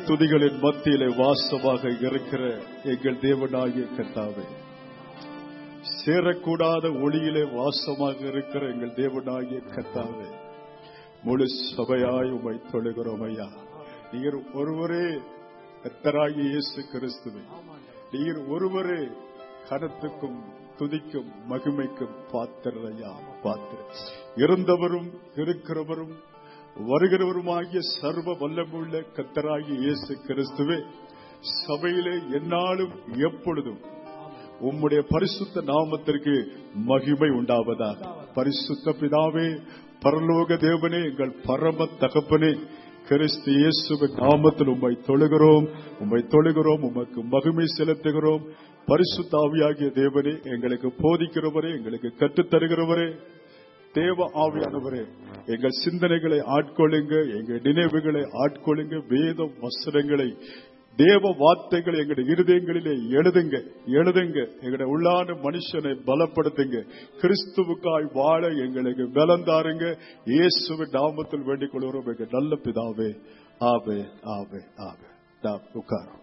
துதிகளின் மத்தியிலே வாசமாக இருக்கிற எங்கள் தேவனாகிய கர்த்தாவே சேரக்கூடாத ஒளியிலே வாசமாக இருக்கிற எங்கள் தேவனாகிய கர்த்தாவே முழு சபையாய் உமை தொழுகிறோம் ஐயா நீர் ஒருவரே கர்த்தராகிய இயேசு கிறிஸ்துவே நீர் ஒருவரே கனத்துக்கும் துதிக்கும் மகிமைக்கும் பாத்திர ஐயா பாத்திர இருந்தவரும் இருக்கிறவரும் வருகிறவருமாகிய சர்வ வல்லமுள்ள கத்தராகிய இயேசு கிறிஸ்துவே சபையிலே எந்நாளும் எப்பொழுதும் உம்முடைய பரிசுத்த நாமத்திற்கு மகிமை உண்டாவதாக பரிசுத்த பிதாவே பரலோக தேவனே எங்கள் பரம தகப்பனே கிறிஸ்து இயேசுவின் நாமத்தில் உம்மை தொழுகிறோம் உம்மை தொழுகிறோம் உமக்கு மகிமை செலுத்துகிறோம் பரிசுத்த ஆவியாகிய தேவனே எங்களுக்கு போதிக்கிறவரே எங்களுக்கு கற்றுத்தருகிறவரே தேவ ஆவியானவரே எங்கள் சிந்தனைகளை ஆட்கொள்ளுங்க எங்கள் நினைவுகளை ஆட்கொள்ளுங்க வேத வசனங்களை தேவ வார்த்தைகளை எங்களுடைய இருதயங்களிலே எழுதுங்க எழுதுங்க எங்களுடைய உள்ளான மனுஷனை பலப்படுத்துங்க கிறிஸ்துவுக்காய் வாழ எங்களுக்கு பலந்தாருங்க இயேசுவின் நாமத்தில் வேண்டிக் கொள்கிறோம் எங்க நல்ல பிதாவே ஆவே ஆவே ஆவே நாம் உட்காரோம்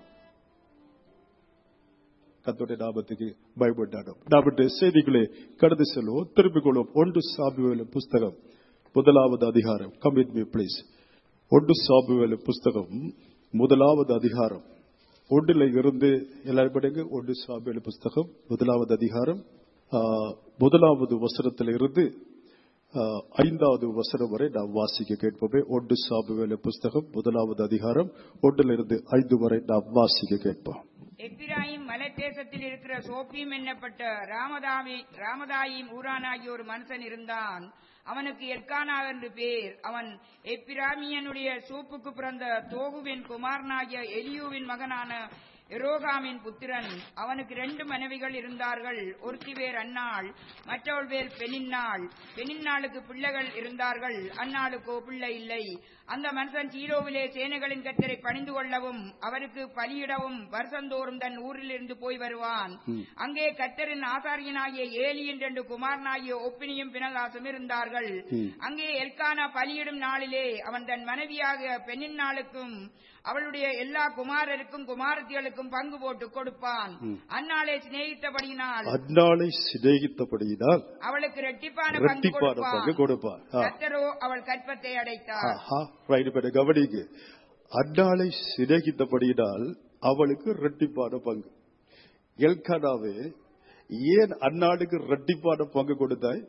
கத்தோடைய நாமத்துக்கு பயப்பட்டாடும் நம்முடைய செய்திகளை கடந்து செல்வோம் திருப்பிக் கொள்வோம் ஒன்று சாபுவேல புஸ்தகம் முதலாவது அதிகாரம் கமிட் மீ பிளீஸ் ஒன்று சாபுவேல புஸ்தகம் முதலாவது அதிகாரம் ஒன்றில் இருந்து எல்லாரும் படிங்க ஒன்று சாபுவேல புஸ்தகம் முதலாவது அதிகாரம் ஆ, முதலாவது வசனத்தில் இருந்து ஆ, ஐந்தாவது வசனம் வரை நாம் வாசிக்க கேட்போமே ஒன்று சாபுவேல புஸ்தகம் முதலாவது அதிகாரம் ஒன்றிலிருந்து ஐந்து வரை நாம் வாசிக்க கேட்போம் எப்பிராயிம் மலைத்தேசத்தில் இருக்கிற சோப்பியும் என்னப்பட்ட ராமதாவி ராமதாயிம் ஊரானாகிய ஒரு மனுஷன் இருந்தான் அவனுக்கு எல்கானா என்று பேர் அவன் எப்பிராமியனுடைய சூப்புக்கு பிறந்த தோகுவின் குமாரனாகிய எலியூவின் மகனான எரோகாமின் புத்திரன் அவனுக்கு ரெண்டு மனைவிகள் இருந்தார்கள் ஒருத்தி பேர் அன்னாள் மற்றவள் பேர் பெனின்னாள் பெனின்னாளுக்கு பிள்ளைகள் இருந்தார்கள் அன்னாளுக்கோ பிள்ளை இல்லை அந்த மனுஷன் சீரோவிலே சேனைகளின் கத்தரை பணிந்து கொள்ளவும் அவருக்கு பலியிடவும் வருஷந்தோறும் தன் ஊரிலிருந்து போய் வருவான் அங்கே கத்தரின் ஆசாரியனாகிய ஏலியின் ரெண்டு குமாரனாகிய ஒப்பினியும் பினகாசும் இருந்தார்கள் அங்கே எல்கானா பலியிடும் நாளிலே அவன் தன் மனைவியாக பெண்ணின் நாளுக்கும் அவளுடைய எல்லா குமாரருக்கும் குமாரத்திகளுக்கும் பங்கு போட்டு கொடுப்பான் அந்நாளை சிநேகித்தபடியினால் அந்நாளை சிநேகித்தபடியினால் அவளுக்கு ரெட்டிப்பான பங்கு இரட்டிப்பான பங்கு கொடுப்பான் கொடுப்பார் ஆ. கத்தரோ அவள் கற்பத்தை அடைத்தார் ஆஹா, right, இப்ப இதை கவனிங்க அன்னாளை சிநேகித்தபடியினால் அவளுக்கு இரட்டிப்பான பங்கு எல்கானாவே ஏன் அன்னாளுக்கு இரட்டிப்பான பங்கு கொடுத்தாய்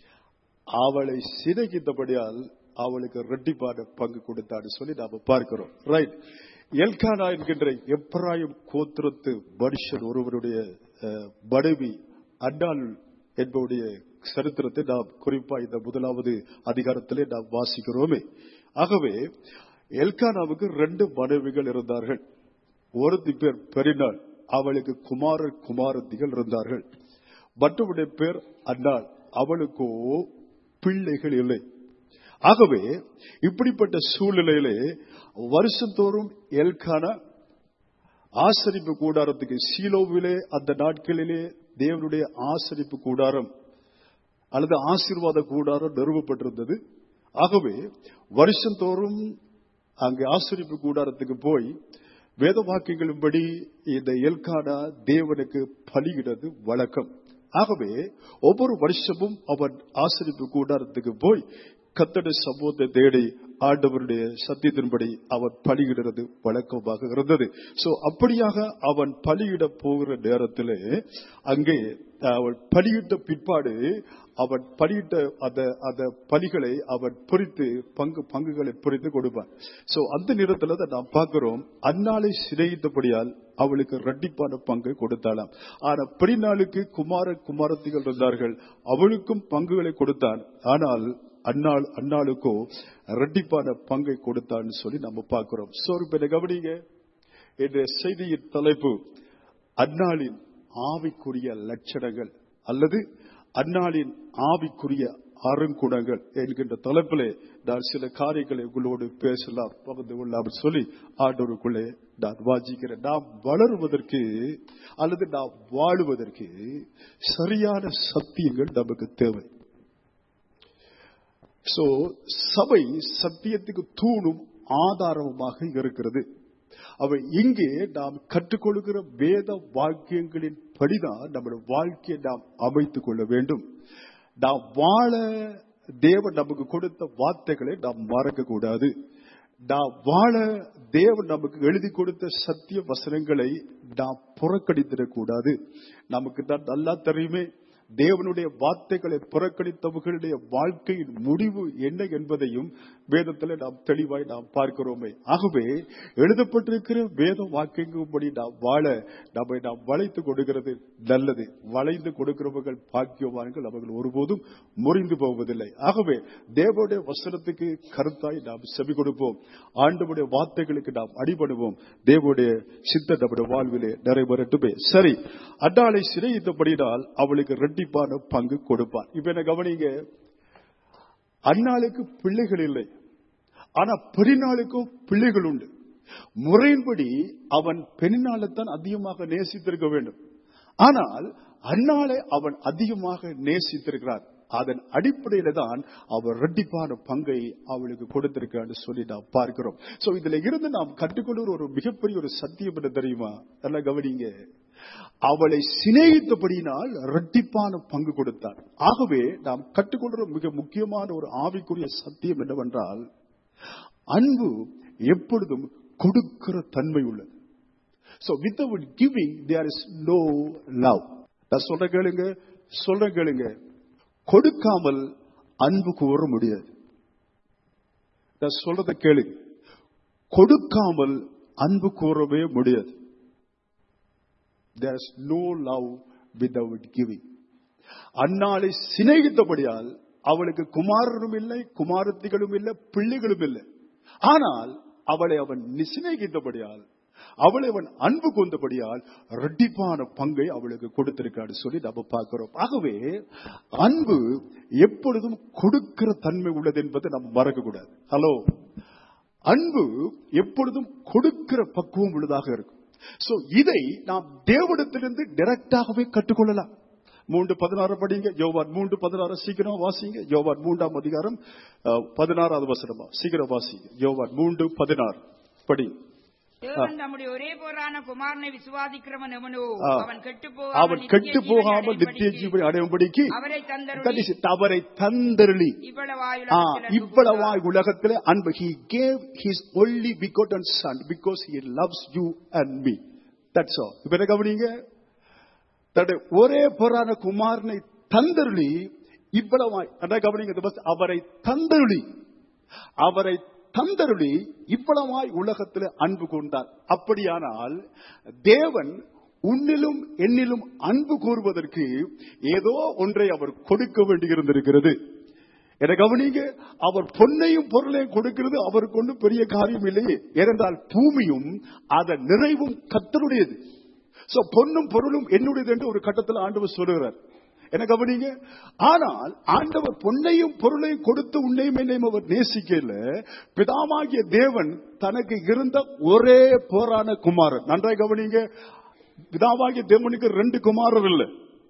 அவளை சிநேகித்தபடியால் அவளுக்கு இரட்டிப்பான பங்கு கொடுத்தான்னு சொல்லி நாம பார்க்கிறோம் ரைட் எல்கானா என்கின்ற எப்ராயிம் கோத்திரத்து மனுஷன் ஒருவருடைய அஹ், மனைவி அன்னாள் என்பவருடைய சரித்திரத்தை நாம் குறிப்பா இந்த முதலாவது அதிகாரத்திலே நாம் வாசிக்கிறோமே ஆகவே எல்கானாவுக்கு ரெண்டு மனைவிகள் இருந்தார்கள் ஒருத்தி பேர் பெரினாள் அவளுக்கு குமாரர் குமாரத்திகள் இருந்தார்கள் மற்றவருடைய பேர் அன்னாள் அவளுக்கோ பிள்ளைகள் இல்லை ஆகவே இப்படிப்பட்ட சூழ்நிலையிலே வருஷந்தோறும் எல்கானா ஆசரிப்பு கூடாரத்துக்கு சீலோவிலே அந்த நாட்களிலே தேவனுடைய ஆசரிப்பு கூடாரம் அல்லது ஆசீர்வாத கூடாரம் நிறுவப்பட்டிருந்தது ஆகவே வருஷந்தோறும் அங்கு ஆசரிப்பு கூடாரத்துக்கு போய் வேத வாக்கியங்களின்படி இந்த எல்கானா தேவனுக்கு பலியிடுறது வழக்கம் ஆகவே ஒவ்வொரு வருஷமும் அவன் ஆசரிப்பு கூடாரத்துக்கு போய் கத்தட சமூகத்தை தேடி ஆண்டவருடைய சத்தியத்தின்படி அவன் பலியிடுறது வழக்கமாக இருந்தது சோ அப்படியாக அவன் பலியிட போகிற நேரத்திலே அங்கே அவன் பலியிட்ட பிற்பாடு அவன் பலியிட்ட அந்த அந்த பலிகளை அவன் பிரித்து பங்கு பங்குகளை பிரித்து கொடுப்பான் சோ அந்த நேரத்துல தான் நாம் பார்க்கிறோம் அந்நாளை சிறையிட்டபடியால் அவளுக்கு ரெட்டிப்பான பங்கை கொடுத்தாளாம் ஆனா பெரிநாளுக்கு குமார குமாரத்திகள் இருந்தார்கள் அவளுக்கும் பங்குகளை கொடுத்தான் ஆனால் அன்னாள் அன்னாளுக்கோ ரெட்டிப்பான பங்கை கொடுத்தான்னு சொல்லி நம்ம பார்க்கிறோம் சோ இப்ப இதை கவனிங்க என்ற செய்தியின் தலைப்பு அந்நாளின் ஆவிக்குரிய லட்சணங்கள் அல்லது அந்நாளின் ஆவிக்குரிய அருங்குணங்கள் என்கின்ற தலைப்பிலே நான் சில காரியங்களை உங்களோடு பேசலாம் பகிர்ந்து கொள்ளலாம் சொல்லி ஆண்டோருக்குள்ளே நான் வாசிக்கிறேன் நாம் வளருவதற்கு அல்லது நாம் வாழுவதற்கு சரியான சத்தியங்கள் நமக்கு தேவை சோ சபை சத்தியத்துக்கு தூணும் ஆதாரமாக இருக்கிறது அவ இங்கே நாம் கற்றுக்கொள்கிற வேத வாக்கியங்களின் படிதான் நம்முடைய வாழ்க்கையை நாம் அமைத்துக் கொள்ள வேண்டும் நாம் வாழ தேவன் நமக்கு கொடுத்த வார்த்தைகளை நாம் மறக்க கூடாது நாம் வாழ தேவன் நமக்கு எழுதி கொடுத்த சத்திய வசனங்களை நாம் புறக்கணித்திடக் கூடாது நமக்கு தான் நல்லா தெரியுமே தேவனுடைய வார்த்தைகளை புறக்கணித்தவர்களுடைய வாழ்க்கையின் முடிவு என்ன என்பதையும் வேதத்தில் நாம் தெளிவாய் நாம் பார்க்கிறோமே ஆகவே எழுதப்பட்டிருக்கிற வேத வாக்கியங்கும்படி நாம் வாழ நம்மை நாம் வளைத்து கொடுக்கிறது நல்லது வளைந்து கொடுக்கிறவர்கள் பாக்கியவான்கள் அவர்கள் ஒருபோதும் முறிந்து போவதில்லை ஆகவே தேவனுடைய வசனத்துக்கு கருத்தாய் நாம் செவி கொடுப்போம் ஆண்டவருடைய வார்த்தைகளுக்கு நாம் அடிபடுவோம் தேவனுடைய சித்த நம்முடைய வாழ்விலே நிறைவேறட்டுமே சரி அட்டாளை சிறையிட்டபடினால் அவளுக்கு ரெட்டிப்பான பங்கு கொடுப்பார் இப்ப என்ன கவனிங்க அன்னாளுக்கு பிள்ளைகள் இல்லை ஆனா பெரிநாளுக்கும் பிள்ளைகள் உண்டு முறையின்படி அவன் பெண்ணினால்தான் அதிகமாக நேசித்திருக்க வேண்டும் ஆனால் அன்னாளை அவன் அதிகமாக நேசித்திருக்கிறான் அதன் அடிப்படையில தான் அவர் ரெட்டிப்பான பங்கை அவளுக்கு கொடுத்திருக்கான்னு சொல்லி நாம் பார்க்கிறோம் சோ இதுல இருந்து நாம் கற்றுக்கொள்கிற ஒரு மிகப்பெரிய ஒரு சத்தியம் என்ன தெரியுமா நல்லா கவனிங்க அவளை சிநேகித்தபடியினால் ரெட்டிப்பான பங்கு கொடுத்தார் ஆகவே நாம் கற்றுக்கொள்கிற மிக முக்கியமான ஒரு ஆவிக்குரிய சத்தியம் என்னவென்றால் அன்பு எப்பொழுதும் கொடுக்கிற தன்மை உள்ளது So without giving, there is no love. நான் சொல்ற கேளுங்க சொல்ற கேளுங்க கொடுக்காமல் அன்பு கூற முடியாது நான் சொல்றத கேளுங்க கொடுக்காமல் அன்பு கூறவே முடியாது there is no love without giving அன்னாளை சிநேகித்தபடியால் அவளுக்கு குமாரனும் இல்லை குமாரத்திகளும் இல்லை பிள்ளைகளும் இல்லை ஆனால் அவளை அவன் சிநேகித்தபடியால் அவளை அவன் அன்பு கொண்டபடியால் ரெட்டிப்பான பங்கை அவளுக்கு கொடுத்திருக்காரு சொல்லி நம்ம பார்க்கிறோம் ஆகவே அன்பு எப்பொழுதும் கொடுக்கிற தன்மை உள்ளது என்பதை நம்ம மறக்க கூடாது ஹலோ அன்பு எப்பொழுதும் கொடுக்கிற பக்குவம் உள்ளதாக இருக்கும் சோ இதை நாம் தேவனிடத்திலிருந்து டைரக்டாகவே கற்றுக்கொள்ளலாம் மூன்று பதினாறு படிங்க யோவான் மூன்று பதினாறு சீக்கிரம் வாசிங்க யோவான் மூன்றாம் அதிகாரம் அஹ், பதினாறாவது வசனமா சீக்கிரம் வாசிங்க யோவான் மூன்று பதினாறு படி தேவன் தம்முடைய ஒரே போரான குமாரனை விசுவாதிக்கிறவன் எவனோ ஆ. அவன் கெட்டு அவன் கெட்டு போகாமல் நித்திய ஜீவனை அடையும்படிக்கு அவரை தந்தருளி கடைசி தவறை தந்தருளி ஆ, இவ்வளவாயுள்ள இவ்வளவாய் உலகத்திலே அன்பு he gave his only begotten son because he loves you and me that's all இப்ப என்ன கவனிங்க தன்னுடைய ஒரே பொறான குமாரனை தந்தருளி இவ்வளவாய் என்ன கவனிங்க இந்த பஸ் அவரை தந்தருளி அவரை தந்தருளி இவ்வளவாய் உலகத்தில் அன்பு கொண்டார் அப்படியானால் தேவன் உன்னிலும் என்னிலும் அன்பு கூறுவதற்கு ஏதோ ஒன்றை அவர் கொடுக்க வேண்டியிருந்திருக்கிறது என கவனிங்க அவர் பொன்னையும் பொருளையும் கொடுக்கிறது அவருக்கு ஒன்றும் பெரிய காரியம் இல்லையே ஏனென்றால் பூமியும் அதன் நிறைவும் கத்தருடையது சோ பொன்னும் பொருளும் என்னுடையது என்று ஒரு கட்டத்தில் ஆண்டவர் சொல்லுகிறார் என்ன கவனிங்க ஆனால் ஆண்டவர் பொன்னையும் பொருளையும் கொடுத்து உன்னையும் என்னையும் அவர் நேசிக்கல பிதாமாகிய தேவன் தனக்கு இருந்த ஒரே போரான குமாரன் நன்றாய் கவனிங்க பிதாவாகிய தேவனுக்கு ரெண்டு குமாரர் இல்லை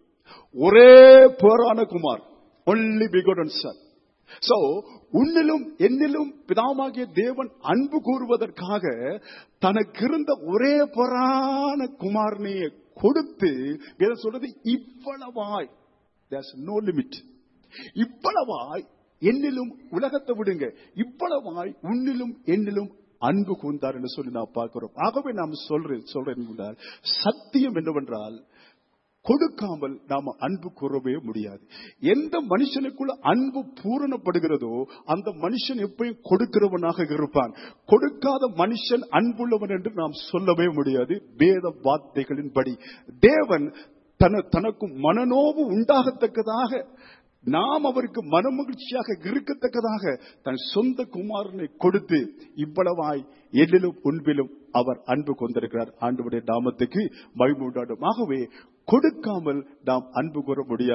ஒரே போரான குமார் ஒன்லி பிகோடன் சன் சோ உன்னிலும் என்னிலும் பிதாமாகிய தேவன் அன்பு கூறுவதற்காக தனக்கு இருந்த ஒரே பொறான குமாரனையை கொடுத்து எதை சொல்றது இவ்வளவாய் தேர்ஸ் நோ லிமிட் இவ்வளவாய் என்னிலும் உலகத்தை விடுங்க இவ்வளவாய் உன்னிலும் என்னிலும் அன்பு கூர்ந்தார் என்று சொல்லி நாம் பார்க்கிறோம் ஆகவே நாம் சொல்றேன் சொல்றேன் என்றால் சத்தியம் என்னவென்றால் கொடுக்காமல் நாம அன்பு கூறவே முடியாது எந்த மனுஷனுக்குள்ள அன்பு பூரணப்படுகிறதோ அந்த மனுஷன் எப்பயும் கொடுக்கிறவனாக இருப்பான் கொடுக்காத மனுஷன் அன்புள்ளவன் என்று நாம் சொல்லவே முடியாது வேத வார்த்தைகளின்படி தேவன் தன தனக்கு மனநோவு உண்டாகத்தக்கதாக நாம் அவருக்கு மனமகிழ்ச்சியாக இருக்கத்தக்கதாக தன் சொந்த குமாரனை கொடுத்து இவ்வளவாய் எல்லிலும் உன்பிலும் அவர் அன்பு கொண்டிருக்கிறார் ஆண்டவருடைய நாமத்துக்கு மகிமுண்டாடும் ஆகவே கொடுக்காமல் நாம் அன்பு கூற முடியாது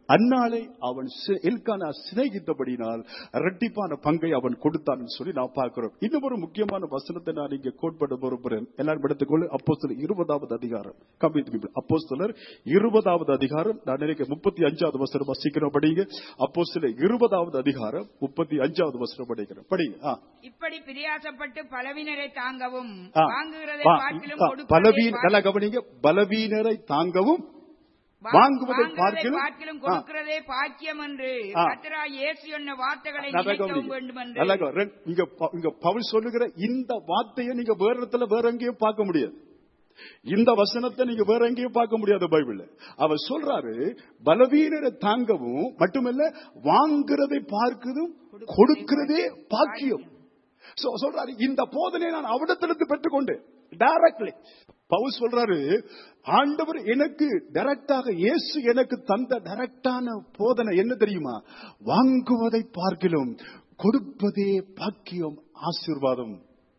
அந்நாளை அவன் சி- எல்கானா சிநேகித்தபடினால் இரட்டிப்பான பங்கை அவன் கொடுத்தான் சொல்லி நான் பார்க்கிறோம் இன்னும் ஒரு முக்கியமான வசனத்தை நான் இங்க கோட்பட விரும்புகிறேன் எல்லாரும் எடுத்துக்கொள்ள அப்போஸ்தலர் இருபதாவது அதிகாரம் கம்பி அப்போஸ்தலர் இருபதாவது அதிகாரம் நான் நினைக்க முப்பத்தி அஞ்சாவது வசனம் வசிக்கிறோம் படிங்க அப்போஸ்தலர் இருபதாவது அதிகாரம் முப்பத்தி அஞ்சாவது வசனம் படிக்கிறோம் படிங்க ஆ. இப்படி பிரியாசப்பட்டு பலவினரை தாங்கவும் ஆ. வாங்குகிறதை வா- பார்க்கிலும் ஆ, கொடுக்கிறதை பலவீன பார்க்கிலும் நல்லா கவனிங்க பலவீனரை தாங்கவும் வா- வாங்குவதை வாங்குவதை பார்க்கிலும் பார்க்கிலும் ஆ. கொடுக்கிறதே பாக்கியம் என்று ஆ. கர்த்தராகிய இயேசு சொன்ன வார்த்தைகளை நல்லா நினைக்கவும் கவனிங்க. வேண்டும் என்று நல்லா கவ- ரெண்டு- இங்க ப- இங்க பவுல் சொல்லுகிற இந்த வார்த்தையை நீங்க வேற இடத்துல வேற எங்கேயும் பார்க்க முடியாது இந்த வசனத்தை நீங்க வேற எங்கேயும் பார்க்க முடியாது பைபிள்ல அவர் சொல்றாரு பலவீனரை தாங்கவும் மட்டுமல்ல வாங்குறதை பார்க்கதும் கொடுக்கிறதே பாக்கியம் So, சொல்றாரு இந்த போதனை நான் அவடத்திலிருந்து பெற்றுக்கொண்டு டைரக்ட்லி பவுல் சொல்றாரு ஆண்டவர் எனக்கு டைரக்டாக இயேசு எனக்கு தந்த டைரக்டான போதனை என்ன தெரியுமா வாங்குவதை பார்க்கிலும் கொடுப்பதே பாக்கியம் ஆசீர்வாதம்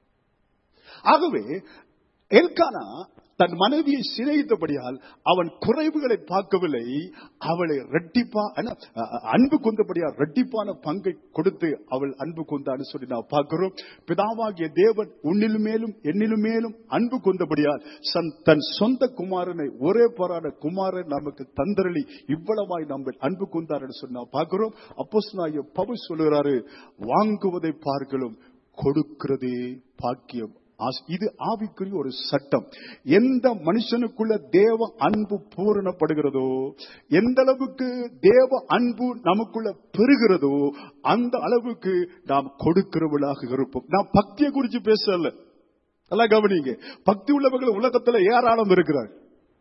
ஆகவே எல்கானா தன் மனைவியை சிநேகித்தபடியால் அவன் குறைவுகளை பார்க்கவில்லை அவளை ரெட்டிப்பா என்ன, அ- அ- அன்பு கொண்டபடியால் ரெட்டிப்பான பங்கை கொடுத்து அவள் அன்பு கொண்டான்னு சொல்லி நான் பார்க்கிறோம் பிதாவாகிய தேவன் உன்னிலும் மேலும் என்னிலும் மேலும் அன்பு கொண்டபடியால் சன் தன் சொந்த குமாரனை ஒரே போராட குமாரன் நமக்கு தந்தரளி இவ்வளவாய் நம்ம அன்பு கொண்டார்னு சொல்லி நான் பார்க்கிறோம் அப்போ பவுல் சொல்லுகிறாரு வாங்குவதை பார்க்கலும் கொடுக்கிறதே பாக்கியம் ஆஸ்- இது ஆவிக்குரிய ஒரு சட்டம் எந்த மனுஷனுக்குள்ள தேவ அன்பு பூரணப்படுகிறதோ எந்த அளவுக்கு தேவ அன்பு நமக்குள்ள பெறுகிறதோ அந்த அளவுக்கு நாம் கொடுக்கிறவர்களாக இருப்போம் நான் பக்தியை குறித்து பேசல நல்லா கவனிங்க பக்தி உள்ளவர்கள் உலகத்துல ஏராளம் இருக்கிறார்கள்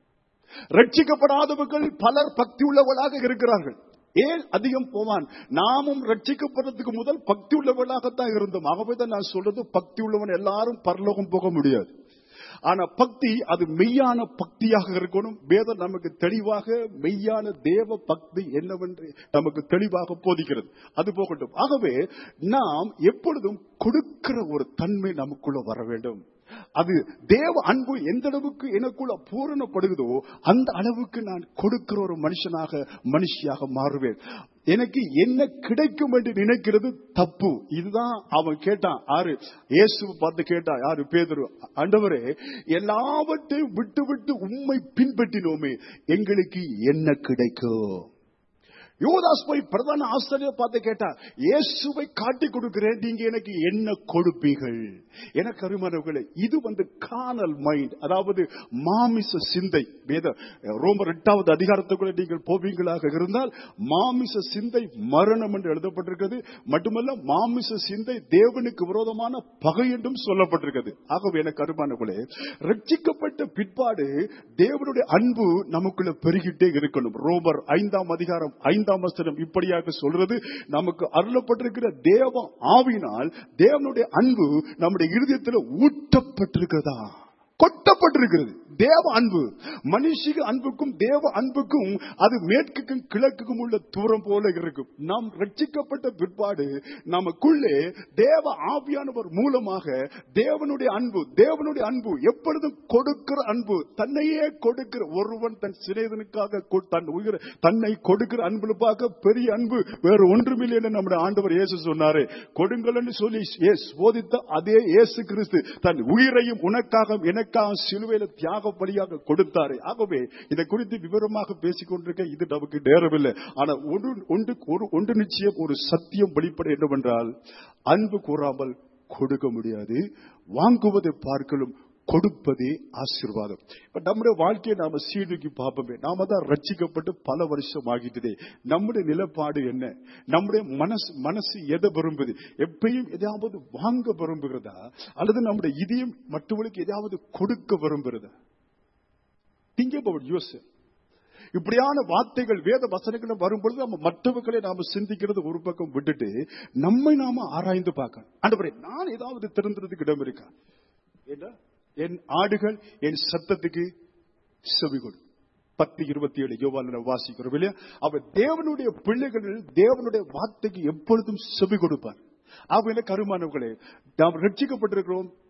ரட்சிக்கப்படாதவர்கள் பலர் பக்தி உள்ளவர்களாக இருக்கிறார்கள் ஏன் அதிகம் போவான் நாமும் ரட்சிக்கப்படுறதுக்கு முதல் பக்தி உள்ளவர்களாகத்தான் இருந்தோம் ஆகவே தான் நான் சொல்றது பக்தி உள்ளவன் எல்லாரும் பரலோகம் போக முடியாது ஆனா பக்தி அது மெய்யான பக்தியாக இருக்கணும் வேதம் நமக்கு தெளிவாக மெய்யான தேவ பக்தி என்னவென்று நமக்கு தெளிவாக போதிக்கிறது அது போகட்டும் ஆகவே நாம் எப்பொழுதும் கொடுக்கிற ஒரு தன்மை நமக்குள்ள வர வேண்டும் அது தேவ அன்பு எந்த அளவுக்கு எனக்குள்ள பூரணப்படுகிறதோ அந்த அளவுக்கு நான் கொடுக்கிற ஒரு மனுஷனாக மனுஷியாக மாறுவேன் எனக்கு என்ன கிடைக்கும் என்று நினைக்கிறது தப்பு இதுதான் அவன் கேட்டான் ஆறு இயேசு பார்த்து கேட்டான் யாரு பேதுரு ஆண்டவரே எல்லாவற்றையும் விட்டு விட்டு உண்மை பின்பற்றினோமே எங்களுக்கு என்ன கிடைக்கும் யோதாஸ் போய் பிரதான ஆசிரியர் பார்த்து கேட்டா இயேசுவை காட்டி கொடுக்கிறேன் நீங்க எனக்கு என்ன கொடுப்பீர்கள் எனக்கு அருமானவர்களே இது வந்து கானல் மைண்ட் அதாவது மாமிச சிந்தை வேத ரோமர் எட்டாவது அதிகாரத்துக்குள்ள நீங்கள் போவீங்களாக இருந்தால் மாமிச சிந்தை மரணம் என்று எழுதப்பட்டிருக்கிறது மட்டுமல்ல மாமிச சிந்தை தேவனுக்கு விரோதமான பகை என்றும் சொல்லப்பட்டிருக்கிறது ஆகவே எனக்கு அருமானவர்களே ரட்சிக்கப்பட்ட பிற்பாடு தேவனுடைய அன்பு நமக்குள்ள பெருகிட்டே இருக்கணும் ரோமர் ஐந்தாம் அதிகாரம் ஐந்தாம் வசனம் இப்படியாக சொல்றது நமக்கு அருளப்பட்டிருக்கிற தேவ ஆவினால் தேவனுடைய அன்பு நம்முடைய இருதயத்தில் ஊட்டப்பட்டிருக்கிறதா கொட்டப்பட்டிருக்கிறது தேவ அன்பு மனுஷிக அன்புக்கும் தேவ அன்புக்கும் அது மேற்குக்கும் கிழக்குக்கும் உள்ள தூரம் போல இருக்கும் நாம் ரட்சிக்கப்பட்ட பிற்பாடு நமக்குள்ளே தேவ ஆவியானவர் மூலமாக தேவனுடைய அன்பு தேவனுடைய அன்பு எப்பொழுதும் கொடுக்கிற அன்பு தன்னையே கொடுக்கிற ஒருவன் தன் சிநேதனுக்காக கொ- தன் உயிர் தன்னை கொடுக்கிற அன்பு பார்க்க பெரிய அன்பு வேற ஒன்றுமில்லை என்று நம்முடைய ஆண்டவர் இயேசு சொன்னாரு கொடுங்கள் என்று சொல்லி இயேசு போதித்த அதே இயேசு கிறிஸ்து தன் உயிரையும் உனக்காக எனக்காக சிலுவையில தியாக பலியாக கொடுத்தாரு ஆகவே இதை குறித்து விவரமாக பேசிக் கொண்டிருக்க இது நமக்கு நேரமில்லை ஆனா ஒன்று ஒன்று ஒரு ஒன்று நிச்சயம் ஒரு சத்தியம் வெளிப்பட என்னவென்றால் அன்பு கூறாமல் கொடுக்க முடியாது வாங்குவதை பார்க்கலும் கொடுப்பதே ஆசீர்வாதம் இப்ப நம்முடைய வாழ்க்கையை நாம சீர்தூக்கி பார்ப்போமே நாம தான் ரட்சிக்கப்பட்டு பல வருஷம் ஆகிட்டதே நம்முடைய நிலப்பாடு என்ன நம்முடைய மனசு மனசு எதை விரும்புது எப்பயும் எதையாவது வாங்க விரும்புகிறதா அல்லது நம்முடைய இதயம் மற்றவர்களுக்கு எதையாவது கொடுக்க விரும்புகிறதா திங்க் அபவுட் யோசப் இப்படியான வார்த்தைகள் வேத வசனங்களும் வரும்பொழுது நம்ம மற்றவர்களை நாம சிந்திக்கிறது ஒரு பக்கம் விட்டுட்டு நம்மை நாம ஆராய்ந்து பார்க்கணும் ஆண்டவரே நான் ஏதாவது திறந்துறதுக்கு இடம் இருக்கா என்ன என் ஆடுகள் என் சத்தத்துக்கு செவி கொடு பத்து இருபத்தி ஏழு யோவான வாசிக்கிறோம் இல்லையா அவர் தேவனுடைய பிள்ளைகளில் தேவனுடைய வார்த்தைக்கு எப்பொழுதும் செவி கொடுப்பார் அவங்க கருமானவர்களே நாம் ரட்சிக்கப்பட்டிருக்கிறோம்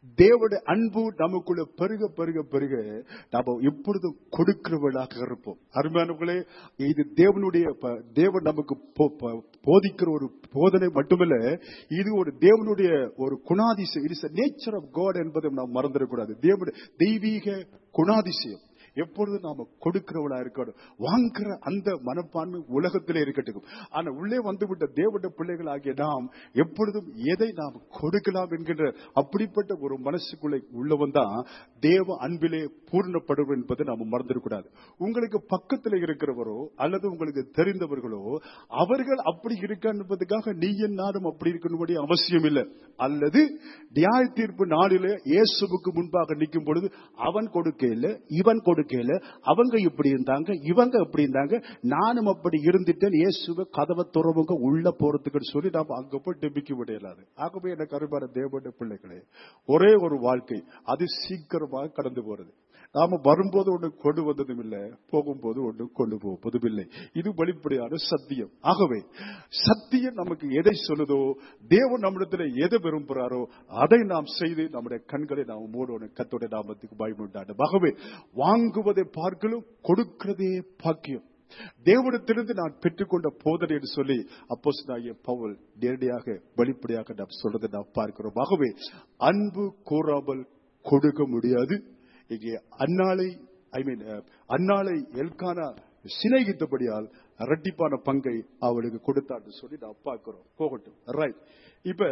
தேவனுடைய அன்பு நமக்குள்ள பெருக பெருக பெருக நாம எப்பொழுதும் கொடுக்கிறவர்களாக இருப்போம் அருமையானவர்களே இது தேவனுடைய ப- தேவன் நமக்கு போ- ப- போதிக்கிற ஒரு போதனை மட்டுமல்ல இது ஒரு தேவனுடைய ஒரு குணாதிசயம் it is nature of God என்பதை நாம் மறந்துடக்கூடாது தேவனுடைய தெய்வீக குணாதிசயம் எப்பொழுது நாம கொடுக்கிறவளா இருக்கணும் வாங்குற அந்த மனப்பான்மை உலகத்திலே இருக்கட்டும் ஆனா உள்ளே வந்துவிட்ட தேவனுடைய பிள்ளைகள் ஆகிய நாம் எப்பொழுதும் எதை நாம் கொடுக்கலாம் என்கின்ற அப்படிப்பட்ட ஒரு மனசுக்குள்ளே உள்ளவன் தான் தேவ அன்பிலே பூர்ணப்படுவோம் என்பதை நாம மறந்துடக்கூடாது உங்களுக்கு பக்கத்தில் இருக்கிறவரோ அல்லது உங்களுக்கு தெரிந்தவர்களோ அவர்கள் அப்படி இருக்க என்பதுக்காக நீ என் நாடும் அப்படி இருக்கணும்படி அவசியம் இல்லை அல்லது நியாய தீர்ப்பு நாளிலே இயேசுவுக்கு முன்பாக நிற்கும் பொழுது அவன் கொடுக்க இல்லை இவன் கொடுக்க இல்லை அவங்க இப்படி இருந்தாங்க இவங்க இப்படி இருந்தாங்க நானும் அப்படி இருந்துட்டேன் இயேசுவை கதவை துறவுங்க உள்ள போறதுக்குன்னு சொல்லி நாம அங்க போய் டெபிக்க முடியலாது ஆகவே எனக்கு அருமையான தேவனுடைய பிள்ளைகளே ஒரே ஒரு வாழ்க்கை அது சீக்கிரமாக கடந்து போறது நாம வரும்போது ஒன்று கொண்டு வந்ததும் இல்லை போகும்போது ஒன்று கொண்டு போவதும் இல்லை இது வெளிப்படையான சத்தியம் ஆகவே சத்தியம் நமக்கு எதை சொல்லுதோ தேவன் நம்மிடத்தில் எதை விரும்புகிறாரோ அதை நாம் செய்து நம்முடைய கண்களை நாம் மூடணும் கத்தோட நாமத்துக்கு பயமுண்டாடும் ஆகவே வாங்குவதை பார்க்கலும் கொடுக்கிறதே பாக்கியம் தேவனிடத்திலிருந்து நான் பெற்றுக்கொண்ட போதனை என்று சொல்லி அப்போஸ் பவுல் நேரடியாக வெளிப்படையாக நாம் சொல்றதை நாம் பார்க்கிறோம் ஆகவே அன்பு கூறாமல் கொடுக்க முடியாது இங்கே அன்னாளை ஐ மீன் அன்னாளை எல்கானா சிநேகித்தபடியால் இரட்டிப்பான பங்கை அவளுக்கு கொடுத்தான்னு சொல்லி நான் பார்க்கிறோம் போகட்டும் ரைட் இப்ப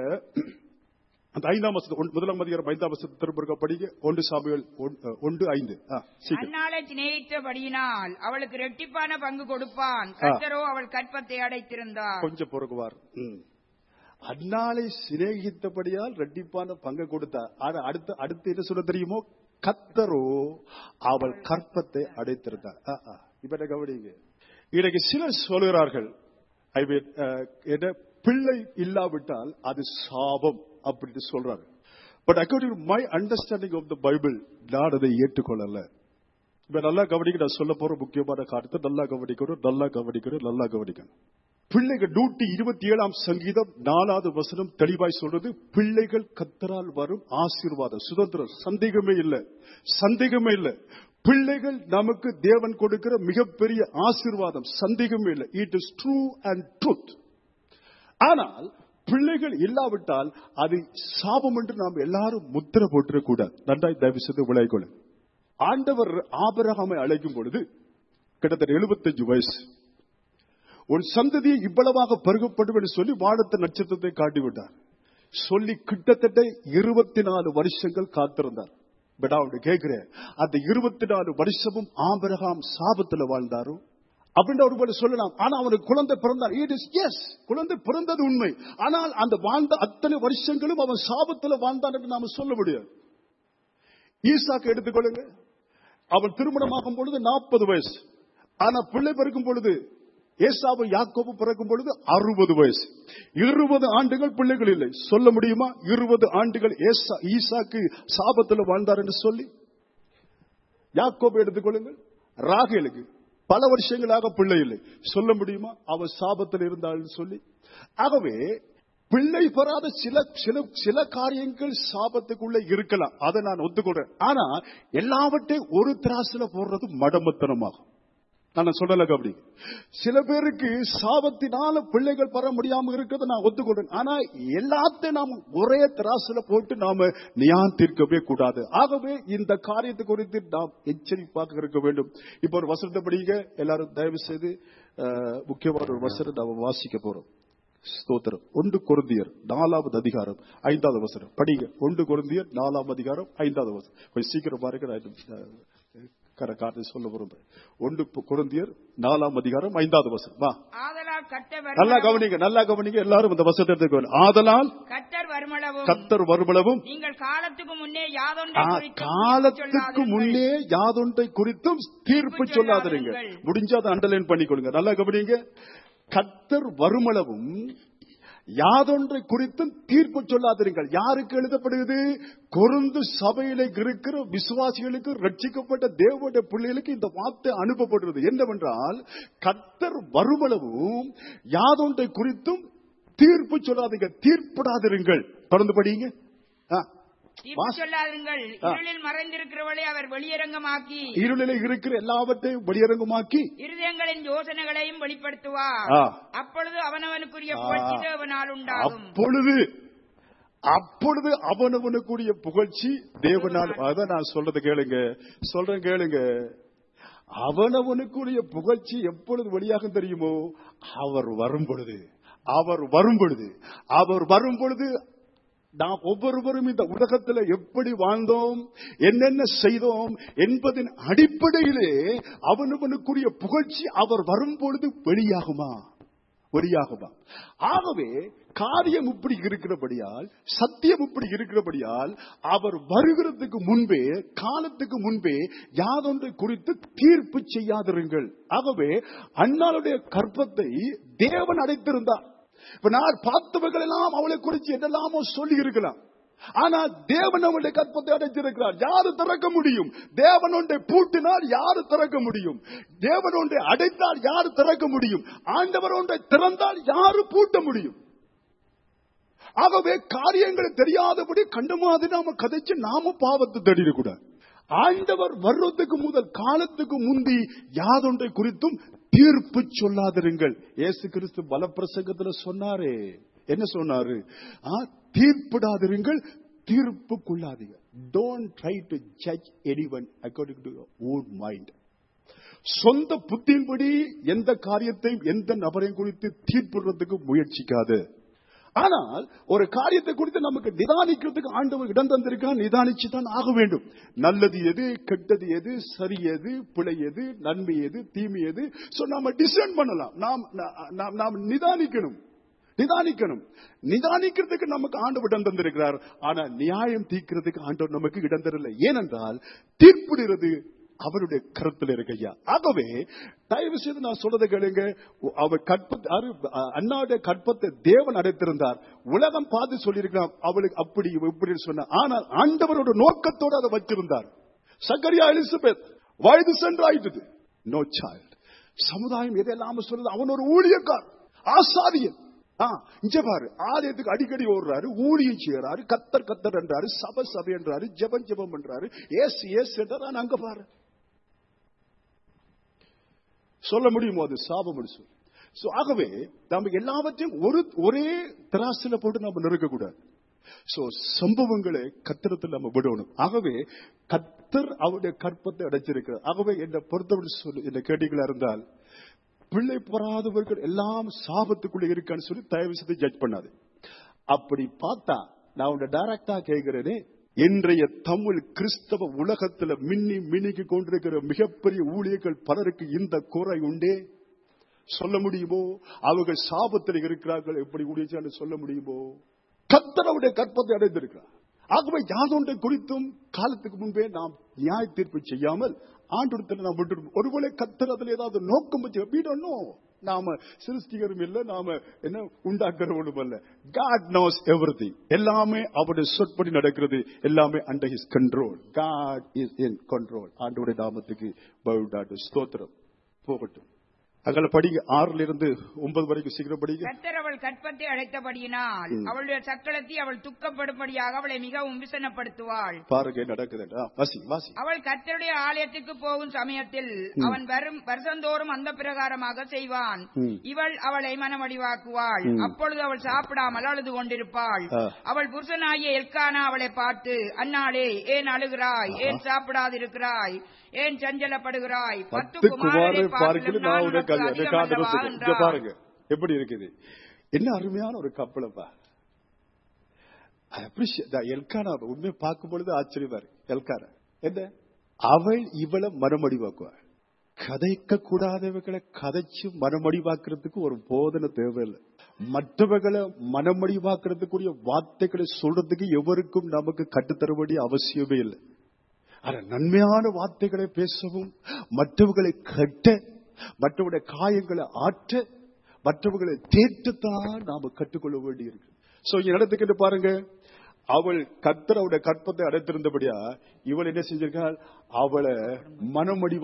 அந்த ஐந்தாம் வசனம் ஒன்- முதலாம் அதிகாரம் ஐந்தாம் வசனம் திரும்ப படிக்க ஒன்று சாமியல் ஒன்று ஐந்து ஆ, சீக்கிரம் அன்னாளை சிநேகித்தபடியினால் அவளுக்கு ரெட்டிப்பான பங்கு கொடுப்பான் கர்த்தரோ அவள் கற்பத்தை அடைத்திருந்தார் கொஞ்சம் பொறுக்குவார் ம். அன்னாளை சிநேகித்தபடியால் ரெட்டிப்பான பங்கை கொடுத்தார் ஆனா அடுத்த அடுத்து என்ன சொல்ல தெரியுமோ கத்தரோ அவள் கற்பத்தை அடைத்திருந்தார் ஆ, ஆ. இப்ப என்ன கவனிங்க இன்னைக்கு சிலர் சொல்கிறார்கள் I mean, அஹ், என்ன பிள்ளை இல்லாவிட்டால் அது சாபம் அப்படின்னு சொல்றாங்க but according to my understanding of the Bible நான் அதை ஏற்றுக்கொள்ளல இப்ப நல்லா கவனிக்க நான் சொல்ல போற முக்கியமான காரியத்தை நல்லா கவனிக்கணும் நல்லா கவனிக்கணும் நல்லா கவனிக்கணும் பிள்ளைகள் நூற்றி இருபத்தி ஏழாம் சங்கீதம் நாலாவது வசனம் தெளிவாய் சொல்றது பிள்ளைகள் கத்தரால் வரும் ஆசீர்வாதம் சுதந்திரம் சந்தேகமே இல்லை சந்தேகமே இல்லை பிள்ளைகள் நமக்கு தேவன் கொடுக்கிற மிகப்பெரிய ஆசீர்வாதம் சந்தேகமே இல்லை it is true and truth ஆனால் பிள்ளைகள் இல்லாவிட்டால் அது சாபம் என்று நாம் எல்லாரும் முத்திர போட்டுறக்கூடாது நன்றாய் தயவு செய்து விளையக்கொள்ள ஆண்டவர் ஆபரகாமை அழைக்கும் பொழுது கிட்டத்தட்ட 75 வயசு உன் சந்ததியை இவ்வளவாக பருகப்படும் என்று சொல்லி வானத்த நட்சத்திரத்தை காட்டிவிட்டார் சொல்லி கிட்டத்தட்ட இருபத்தி நாலு வருஷங்கள் காத்திருந்தார் பட் அவன் கேட்கிறேன் அந்த இருபத்தி நாலு வருஷமும் ஆபரகாம் சாபத்துல வாழ்ந்தாரோ அப்படின்னு ஒரு போல சொல்லலாம் ஆனா அவனுக்கு குழந்தை பிறந்தார் இட் இஸ் எஸ் குழந்தை பிறந்தது உண்மை ஆனால் அந்த வாழ்ந்த அத்தனை வருஷங்களும் அவன் சாபத்துல வாழ்ந்தான் என்று நாம சொல்ல முடியாது ஈசாக்கு எடுத்துக்கொள்ளுங்க அவன் திருமணமாகும் பொழுது நாற்பது வயசு ஆனா பிள்ளை பிறக்கும் பொழுது ஏசாவு யாக்கோபு பிறக்கும் பொழுது அறுபது வயசு இருபது ஆண்டுகள் பிள்ளைகள் இல்லை சொல்ல முடியுமா இருபது ஆண்டுகள் ஏசா ஈசாக்கு சாபத்துல வாழ்ந்தார் என்று சொல்லி யாக்கோபு எடுத்துக்கொள்ளுங்கள் ராகேலுக்கு பல வருஷங்களாக பிள்ளை இல்லை சொல்ல முடியுமா அவ சாபத்தில் இருந்தாள் சொல்லி ஆகவே பிள்ளை பெறாத சில சில சில காரியங்கள் சாபத்துக்குள்ள இருக்கலாம் அதை நான் ஒத்துக்கொள்றேன் ஆனா எல்லாவற்றையும் ஒரு திராசுல போடுறது மடமத்தனமாகும் நான் சொல்லல அப்படி சில பேருக்கு சாபத்தினால பிள்ளைகள் பெற முடியாம இருக்கிறத நான் ஒத்துக்கொள்றேன் ஆனா எல்லாத்தையும் நாம் ஒரே திராசுல போட்டு நாம நியான் தீர்க்கவே கூடாது ஆகவே இந்த காரியத்தை குறித்து நாம் எச்சரிப்பாக இருக்க வேண்டும் இப்ப ஒரு வசனத்தை படிங்க எல்லாரும் தயவு செய்து அஹ், முக்கியமான ஒரு வசனம் நாம வாசிக்க போறோம் ஸ்தோத்திரம் ஒன்று கொருந்தியர் நாலாவது அதிகாரம் ஐந்தாவது வசனம் படிங்க ஒன்று கொருந்தியர் நாலாம் அதிகாரம் ஐந்தாவது வசனம் கொஞ்சம் சீக்கிரம் பாருங்க நான் இது, அஹ், கர காரணம் சொல்ல விரும்புறேன் ஒன்று கொருந்தியர் நாலாம் அதிகாரம் ஐந்தாவது வசனம் வா ஆதலால் கர்த்தர் நல்லா வருமளவும் கவனிங்க நல்லா கவனிங்க எல்லாரும் இந்த வசனத்தை எடுத்துக்கணும் ஆதலால் கர்த்தர் வருமளவும் கத்தர் வருமளவும் நீங்கள் காலத்துக்கு முன்னே யாதொன்றை ஆ, குறித்தும் காலத்துக்கு சொல்லாதிருங்கள். முன்னே யாதொன்றை குறித்தும் தீர்ப்பு தீர்ப்பு சொல்லாதீங்க சொல்லாதிருங்கள். முடிஞ்சா அதை அண்டர்லைன் பண்ணிக்கொள்ளுங்க நல்லா கவனிங்க கத்தர் வருமளவும் யாதொன்றை குறித்தும் தீர்ப்பு சொல்லாதிருங்கள் யாருக்கு எழுதப்படுகிறது கொருந்து சபையில இருக்கிற விசுவாசிகளுக்கு ரட்சிக்கப்பட்ட தேவனுடைய பிள்ளைகளுக்கு இந்த வார்த்தை அனுப்பப்படுறது என்னவென்றால் கத்தர் வருமளவும் யாதொன்றை குறித்தும் தீர்ப்பு சொல்லாதீங்க தீர்ப்பிடாதிருங்கள் தொடர்ந்து படிங்க ஆ. தீர்ப்பு வாஸ்- சொல்லாதீர்கள் ஆ. இருளில் மறைந்திருக்கிறவளை அவர் வெளியரங்கமாக்கி இருளிலே இருக்கிற எல்லாவற்றையும் வெளியரங்கமாக்கி இருதயங்களின் யோசனைகளையும் வெளிப்படுத்துவார் ஆ. அப்பொழுது அவனவனுக்குரிய ஆ. புகழ்ச்சி தேவனால் உண்டாகும் அப்பொழுது அப்பொழுது அவனவனுக்குரிய புகழ்ச்சி தேவனால் அதான் நான் சொல்றது கேளுங்க சொல்றேன் கேளுங்க அவனவனுக்குரிய புகழ்ச்சி எப்பொழுது வெளியாகும் தெரியுமோ அவர் வரும் பொழுது அவர் வரும் பொழுது அவர் வரும் பொழுது நாம் ஒவ்வொருவரும் இந்த உலகத்தில் எப்படி வாழ்ந்தோம் என்னென்ன செய்தோம் என்பதன் அடிப்படையிலே அவனவனுக்குரிய புகழ்ச்சி அவர் வரும் பொழுது வெளியாகுமா வெளியாகுமா ஆகவே காரியம் இப்படி இருக்கிறபடியால் சத்தியம் இப்படி இருக்கிறபடியால் அவர் வருகிறதுக்கு முன்பே காலத்துக்கு முன்பே யாதொன்றை குறித்து தீர்ப்பு செய்யாதிருங்கள் ஆகவே அண்ணாளுடைய கற்பத்தை தேவன் அடைத்திருந்தார் இப்ப நான் பார்த்தவர்கள் எல்லாம் அவளை குறித்து என்னெல்லாமோ சொல்லி இருக்கலாம் ஆனா தேவன் அவனுடைய கற்பத்தை அடைச்சிருக்கிறார் யாரு திறக்க முடியும் தேவன் ஒன்றை பூட்டினால் யாரு திறக்க முடியும் தேவன் ஒன்றை அடைத்தால் யாரு திறக்க முடியும் ஆண்டவர் ஒன்றை திறந்தால் யாரு பூட்ட முடியும் ஆகவே காரியங்களை தெரியாதபடி கண்ட மாதிரி நாம கதைச்சு நாம பாவத்தை தேடிடக்கூடாது ஆண்டவர் வர்றதுக்கு முதல் காலத்துக்கு முந்தி யாதொன்றை குறித்தும் தீர்ப்பு சொல்லாதிருங்கள் இயேசு கிறிஸ்து பலப்பிரசங்கத்துல சொன்னாரே என்ன சொன்னாரு ஆ, தீர்ப்பிடாதிருங்கள் தீர்ப்புக்குள்ளாதீங்க don't try to judge anyone according to own mind சொந்த புத்தியின்படி எந்த காரியத்தையும் எந்த நபரையும் குறித்து தீர்ப்பிடுறதுக்கு முயற்சிக்காது ஆனால் ஒரு காரியத்தை குறித்து நமக்கு நிதானிக்கிறதுக்கு ஆண்டவர் இடம் தந்திருக்கான் நிதானிச்சு தான் ஆக வேண்டும் நல்லது எது கெட்டது எது சரி எது பிழை எது நன்மை எது தீமை எது சோ நாம டிசைன் பண்ணலாம் நாம் நாம் நாம் நிதானிக்கணும் நிதானிக்கணும் நிதானிக்கிறதுக்கு நமக்கு ஆண்டவர் இடம் தந்திருக்கிறார் ஆனா நியாயம் தீர்க்கிறதுக்கு ஆண்டவர் நமக்கு இடம் தரல ஏனென்றால் தீர்ப்பிடுகிறது அவருடைய கருத்தில் இருக்கையா ஆகவே தயவு செய்து நான் சொல்றதை கேளுங்க அவர் கற்பத்தை அரு- அண்ணாவுடைய கற்பத்தை தேவன் அடைத்திருந்தார் உலகம் பார்த்து சொல்லியிருக்கிறார் அவளுக்கு அப்படி இப்படி சொன்ன ஆனால் ஆண்டவரோட நோக்கத்தோடு அதை வச்சிருந்தார் சக்கரியா எலிசபெத் வயது சென்று ஆயிட்டது நோ சைல்ட் சமுதாயம் எதெல்லாம சொல்லுது அவன் ஒரு ஊழியக்கார் ஆசாரியன் ஆ, இங்க பாரு ஆலயத்துக்கு அடிக்கடி ஓடுறாரு ஊழியம் செய்யறாரு கத்தர் கத்தர் என்றாரு சபை சபை என்றாரு ஜெபம் ஜெபம் என்றாரு ஏசு ஏசு என்றாரு ஆனா அங்க பாரு சொல்ல முடியுமோ அது சாபம் சொல்லி So, ஆகவே நம்ம எல்லாவற்றையும் ஒரு ஒரே திராசில போட்டு நம்ம நெருக்கக்கூடாது சோ சம்பவங்களை கத்திரத்தில் நம்ம விடணும் ஆகவே கத்தர் அவருடைய கற்பத்தை அடைச்சிருக்கிறார் ஆகவே என்னை பொறுத்தவரை சொல்லு என்ன கேட்டீங்களா இருந்தால் பிள்ளை பெறாதவர்கள் எல்லாம் சாபத்துக்குள்ள இருக்கான்னு சொல்லி தயவு செய்து ஜட்ஜ் பண்ணாது அப்படி பார்த்தா நான் உன்னை டைரக்டா கேட்கிறேனே இன்றைய தமிழ் கிறிஸ்தவ உலகத்துல மின்னி மின்னிக்கு கொண்டிருக்கிற மிகப்பெரிய ஊழியர்கள் பலருக்கு இந்த குறை உண்டே சொல்ல முடியுமோ அவர்கள் சாபத்தில் இருக்கிறார்கள் எப்படி ஊழியர்கள் சொல்ல முடியுமோ கத்தரவுடைய கற்பத்தை அடைந்திருக்கிறார் ஆகவே யாதொன்றை குறித்தும் காலத்துக்கு முன்பே நாம் நியாய தீர்ப்பு செய்யாமல் ஆண்டு நாம் விட்டு ஒருவேளை கத்தர் அதில் ஏதாவது நோக்கம் வச்சு we don't know. நாம சிருஷ்டிகரும் இல்ல நாம என்ன உண்டாக்குறவனும் அல்ல காட் நோஸ் எவ்ரி எல்லாமே அவருடைய சொற்படி நடக்கிறது எல்லாமே under his control God is in control ஆண்டோடைய நாமத்துக்கு பவுடாட்டு ஸ்தோத்திரம் போகட்டும் அகல படிங்க ஆறுல இருந்து ஒன்பது வரைக்கும் சீக்கிரம் படிங்க கர்த்தர் அவள் கற்பத்தை அழைத்தபடியினால் அவளுடைய சக்களத்தை அவள் துக்கப்படும்படியாக அவளை மிகவும் விசனப்படுத்துவாள் பாருங்க என்ன நடக்குது ஆ, வாசி வாசி அவள் கர்த்தருடைய ஆலயத்துக்கு போகும் சமயத்தில் அவன் வரும் வருஷந்தோறும் அந்த பிரகாரமாக செய்வான் ம். இவள் அவளை மனமடிவாக்குவாள் அப்பொழுது அவள் சாப்பிடாமல் அழுது கொண்டிருப்பாள் ஆ. அவள் புருஷனாகிய எல்கானா அவளை பார்த்து அன்னாளே ஏன் அழுகிறாய் ஏன் சாப்பிடாதிருக்கிறாய் ஏன் சஞ்சலப்படுகிறாய் பத்து குமாரை பார்க்கல பார்க்கிலும் நான் நான் உனக்கு உனக்கு அது- அதிகம் காட்டுறேன் அல்லவா சொல்லு. இங்க என்றாள். பாருங்க எப்படி இருக்குது என்ன அருமையான ஒரு கப்பலப்பா எல்கானா உண்மை பார்க்கும் பொழுது ஆச்சரியமா இருக்கு எல்கானா என்ன அவள் இவளை மனமடிவாக்குவாள் கதைக்க கூடாதவர்களை கதைச்சு மனமடிவாக்குறதுக்கு ஒரு போதனை தேவையில்லை மற்றவர்களை மனமடிவாக்குறதுக்குரிய வார்த்தைகளை சொல்றதுக்கு எவருக்கும் நமக்கு கட்டுத்தர வேண்டிய அவசியமே இல்லை ஆனா நன்மையான வார்த்தைகளை பேசவும் மற்றவர்களை கட்ட மற்றவருடைய காயங்களை ஆற்ற மற்றவர்களை தேற்றத்தான் நாம கற்றுக்கொள்ள வேண்டியிருக்கு சோ இங்க நடந்துக்கிட்டு பாருங்க அவள் கத்தரவுடைய கற்பத்தை அடைத்திருந்தபடியா இவள் என்ன செஞ்சிருக்காள் அவளை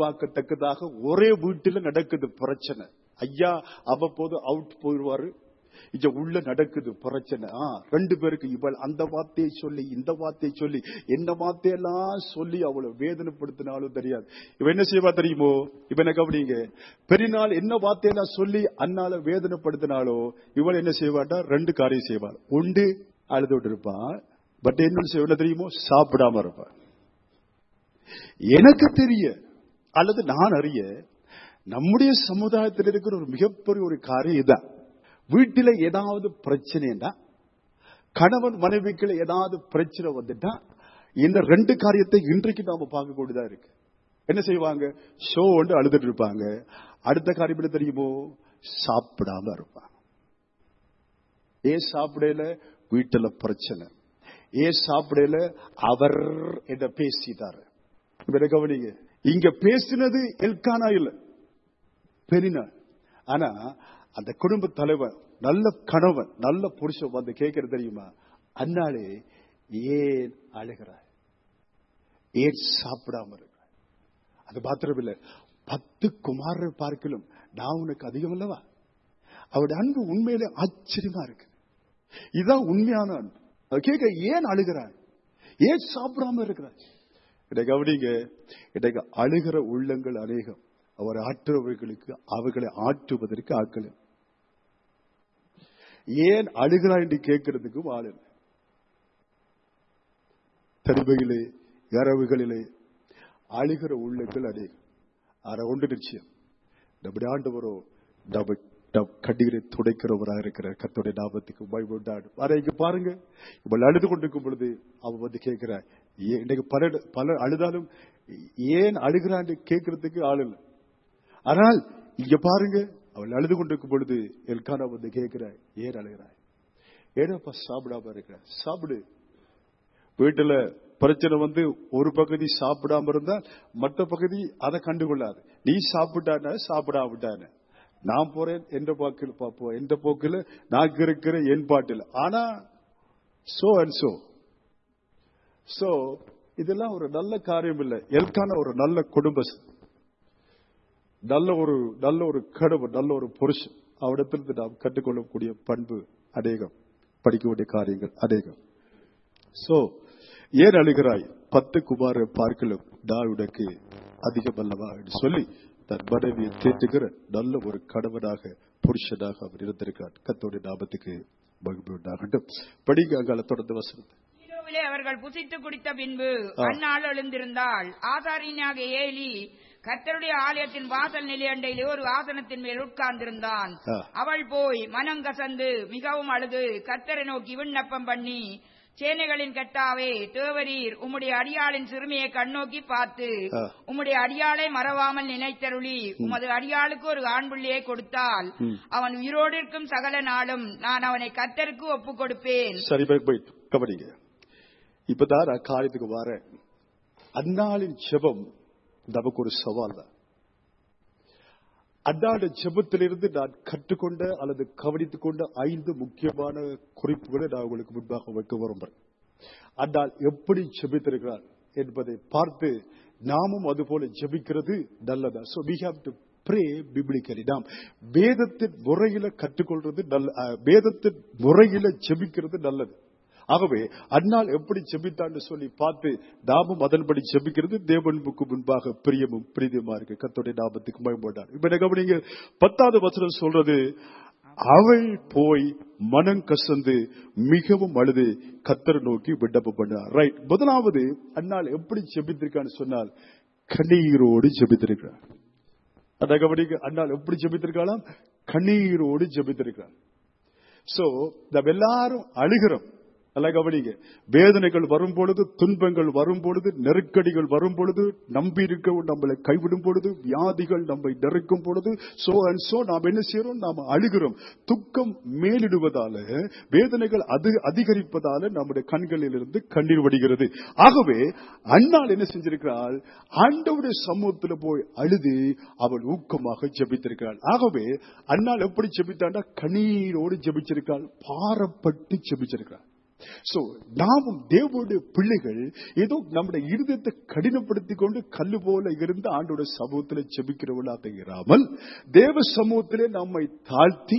மனமடிவாக்கத்தக்கதாக ஒரே வீட்டில் நடக்குது பிரச்சனை ஐயா அவ்வப்போது அவுட் போயிடுவாரு இங்க உள்ள நடக்குது பிரச்சனை ஆ, ரெண்டு பேருக்கு இவள் அந்த வார்த்தையை சொல்லி இந்த வார்த்தையை சொல்லி என்ன வார்த்தையெல்லாம் சொல்லி அவளை வேதனைப்படுத்தினாலும் தெரியாது இவ என்ன செய்வா தெரியுமோ இவ என்ன கவனிங்க பெரியநாள் என்ன வார்த்தையெல்லாம் சொல்லி அன்னால வேதனைப்படுத்தினாலோ இவள் என்ன செய்வாட்டா ரெண்டு காரியம் செய்வாள் உண்டு அழுதுட்டு இருப்பான் பட் என்ன செய்வா தெரியுமோ சாப்பிடாம இருப்பான் எனக்கு தெரிய அல்லது நான் அறிய நம்முடைய சமுதாயத்தில் இருக்கிற ஒரு மிகப்பெரிய ஒரு காரியம் இதான் வீட்டில ஏதாவது பிரச்சனைனா கணவன் மனைவிக்குள்ள ஏதாவது பிரச்சனை வந்துட்டா இந்த ரெண்டு காரியத்தை இன்றைக்கு நாம பார்க்கக்கூடியதா இருக்கு என்ன செய்வாங்க ஷோ ஒன்று அழுதுட்டு இருப்பாங்க அடுத்த காரியம் என்ன தெரியுமோ சாப்பிடாம இருப்பாங்க ஏன் சாப்பிடல வீட்டுல பிரச்சனை ஏன் சாப்பிடல அவர் என்ன பேசிட்டாரு இவரை கவனிங்க இங்க பேசினது எல்கானா இல்ல பெரினாள் ஆனா அந்த குடும்ப தலைவன் நல்ல கணவன் நல்ல புருஷன் வந்து கேட்கறது தெரியுமா அன்னாளே ஏன் அழுகிறாய் ஏன் சாப்பிடாம இருக்கிறாய் அது மாத்திரம் இல்ல பத்து குமாரர் பார்க்கலும் நான் உனக்கு அதிகம் அல்லவா அவருடைய அன்பு உண்மையிலே ஆச்சரியமா இருக்கு இதுதான் உண்மையான அன்பு அது கேட்க ஏன் அழுகிறாய் ஏன் சாப்பிடாம இருக்கிறாய் இதை கவனிங்க இன்றைக்கு அழுகிற உள்ளங்கள் அநேகம் அவர் ஆற்றுபவர்களுக்கு அவர்களை ஆற்றுவதற்கு ஆக்கள் இல்லை. ஏன் அழுகிறாய் என்று கேட்கறதுக்கும் ஆள் இல்லை தனிமையிலே இரவுகளிலே அழுகிற உள்ளங்கள் அநேகம் ஆனா ஒன்று நிச்சயம் நம்முடைய ஆண்டவரோ நம்ம நம் கண்ணீரை துடைக்கிறவராக இருக்கிற கத்தோடைய நாமத்துக்கு பயமுண்டாடு ஆனா இங்க பாருங்க இவள் அழுது கொண்டிருக்கும் பொழுது அவன் வந்து கேட்கிறார் ஏன் இன்னைக்கு பல பல அழுதாலும் ஏன் அழுகிறான்னு கேட்கறதுக்கு ஆள் இல்லை ஆனால் இங்க பாருங்க அவள் அழுது கொண்டிருக்கும் பொழுது எல்கானா வந்து கேட்கிறாய் ஏன் அழுகிறாய் ஏனப்பா சாப்பிடாம இருக்கிற சாப்பிடு வீட்டுல பிரச்சனை வந்து ஒரு பகுதி சாப்பிடாம இருந்தால் மற்ற பகுதி அதை கண்டுகொள்ளாது நீ சாப்பிட்டான சாப்பிடாவிட்டான நான் போறேன் எந்த போக்கில் பார்ப்போம் எந்த போக்கில் நான் இருக்கிற என் பாட்டில் ஆனா சோ அண்ட் சோ சோ இதெல்லாம் ஒரு நல்ல காரியம் இல்லை எல்கான ஒரு நல்ல குடும்ப நல்ல ஒரு நல்ல ஒரு கடவுள் நல்ல ஒரு புருஷன் அவரிடத்திலிருந்து நாம் கற்றுக்கொள்ளக்கூடிய பண்பு அநேகம் படிக்க வேண்டிய காரியங்கள் அநேகம் சோ ஏன் அழுகிறாய் பத்து குமார பார்க்கலும் நான் உனக்கு அதிகம் அல்லவா என்று சொல்லி தன் மனைவியை தேற்றுகிற நல்ல ஒரு கணவனாக புருஷனாக அவர் இருந்திருக்கிறார் கத்தோடைய நாமத்துக்கு மகிழ்வு உண்டாகட்டும் படிங்க அங்கால தொடர்ந்து வசனத்தை சீலோவிலே அவர்கள் புசித்து குடித்த பின்பு ஆ. அந்நாள் எழுந்திருந்தாள் ஆசாரியனாக ஏலி கர்த்தருடைய ஆலயத்தின் வாசல் நிலையண்டையிலே ஒரு ஆசனத்தின் மேல் உட்கார்ந்திருந்தான் ஆ. அவள் போய் மனம் கசந்து மிகவும் அழுது கர்த்தரை நோக்கி விண்ணப்பம் பண்ணி சேனைகளின் கட்டாவே தேவரீர் உம்முடைய அடியாளின் சிறுமியை கண்ணோக்கி பார்த்து ஆ. உம்முடைய அடியாளை மறவாமல் நினைத்தருளி உமது அடியாளுக்கு ஒரு ஆண் பிள்ளையை கொடுத்தால் ம். அவன் உயிரோடு இருக்கும் சகல நாளும் நான் அவனை கர்த்தருக்கு ஒப்புக் கொடுப்பேன் சரி போய் போய் கவனிங்க இப்பதான் நான் காரியத்துக்கு வரேன் அந்நாளின் ஜெபம் நமக்கு ஒரு சவால் தான் அந்நாடு ஜெபத்திலிருந்து நான் கற்றுக்கொண்ட அல்லது கவனித்துக் கொண்ட ஐந்து முக்கியமான குறிப்புகளை நான் உங்களுக்கு முன்பாக வைக்க விரும்புறேன் அந்நாள் எப்படி ஜெபித்திருக்கிறார் என்பதை பார்த்து நாமும் அதுபோல ஜெபிக்கிறது நல்லதா so we have to pray biblically நாம் வேதத்தின் முறையில கற்றுக்கொள்றது நல்ல அஹ், வேதத்தின் முறையில ஜெபிக்கிறது நல்லது ஆகவே அந்நாள் எப்படி ஜெபித்தான்னு சொல்லி பார்த்து நாமும் அதன்படி ஜெபிக்கிறது தேவனுக்கு முன்பாக பிரியமும் பிரியமா இருக்கு கத்தோடைய நாமத்துக்கு பயன்படார் இப்ப என்ன கவனிங்க பத்தாவது வசனம் சொல்றது அவள் போய் மனம் கசந்து மிகவும் அழுது கத்தர் நோக்கி விண்ணப்பம் பண்ணார் ரைட் முதலாவது அந்நாள் எப்படி ஜெபித்திருக்கான்னு சொன்னால் கண்ணீரோடு ஜெபித்திருக்கிறார் அந்த கவனிக்க அண்ணால் எப்படி ஜெபித்திருக்காளாம் கண்ணீரோடு ஜெபித்திருக்கிறார் சோ நம்ம எல்லாரும் அழுகிறோம் நல்லா கவனிங்க வேதனைகள் வரும் பொழுது துன்பங்கள் வரும் பொழுது நெருக்கடிகள் வரும் பொழுது நம்பி இருக்க நம்மளை கைவிடும் பொழுது வியாதிகள் நம்மை நெருக்கும் பொழுது சோ அண்ட் சோ நாம் என்ன செய்யறோம் நாம் அழுகிறோம் துக்கம் மேலிடுவதால வேதனைகள் அது அதிகரிப்பதால நம்முடைய கண்களில் இருந்து கண்ணீர் வடிகிறது ஆகவே அண்ணாள் என்ன செஞ்சிருக்கிறாள் ஆண்டவருடைய சமூகத்தில் போய் அழுது அவள் ஊக்கமாக ஜெபித்திருக்கிறாள் ஆகவே அண்ணாள் எப்படி ஜெபித்தாண்டா கண்ணீரோடு ஜெபிச்சிருக்காள் பாரப்பட்டு ஜெபிச்சிருக்கிறாள் சோ நாமும் தேவனுடைய பிள்ளைகள் ஏதோ நம்முடைய இருதயத்தை கடினப்படுத்திக் கொண்டு கல்லு போல இருந்து ஆண்டோட சமூகத்தில் ஜெபிக்கிறவர்களாக இராமல் தேவ சமூகத்திலே நம்மை தாழ்த்தி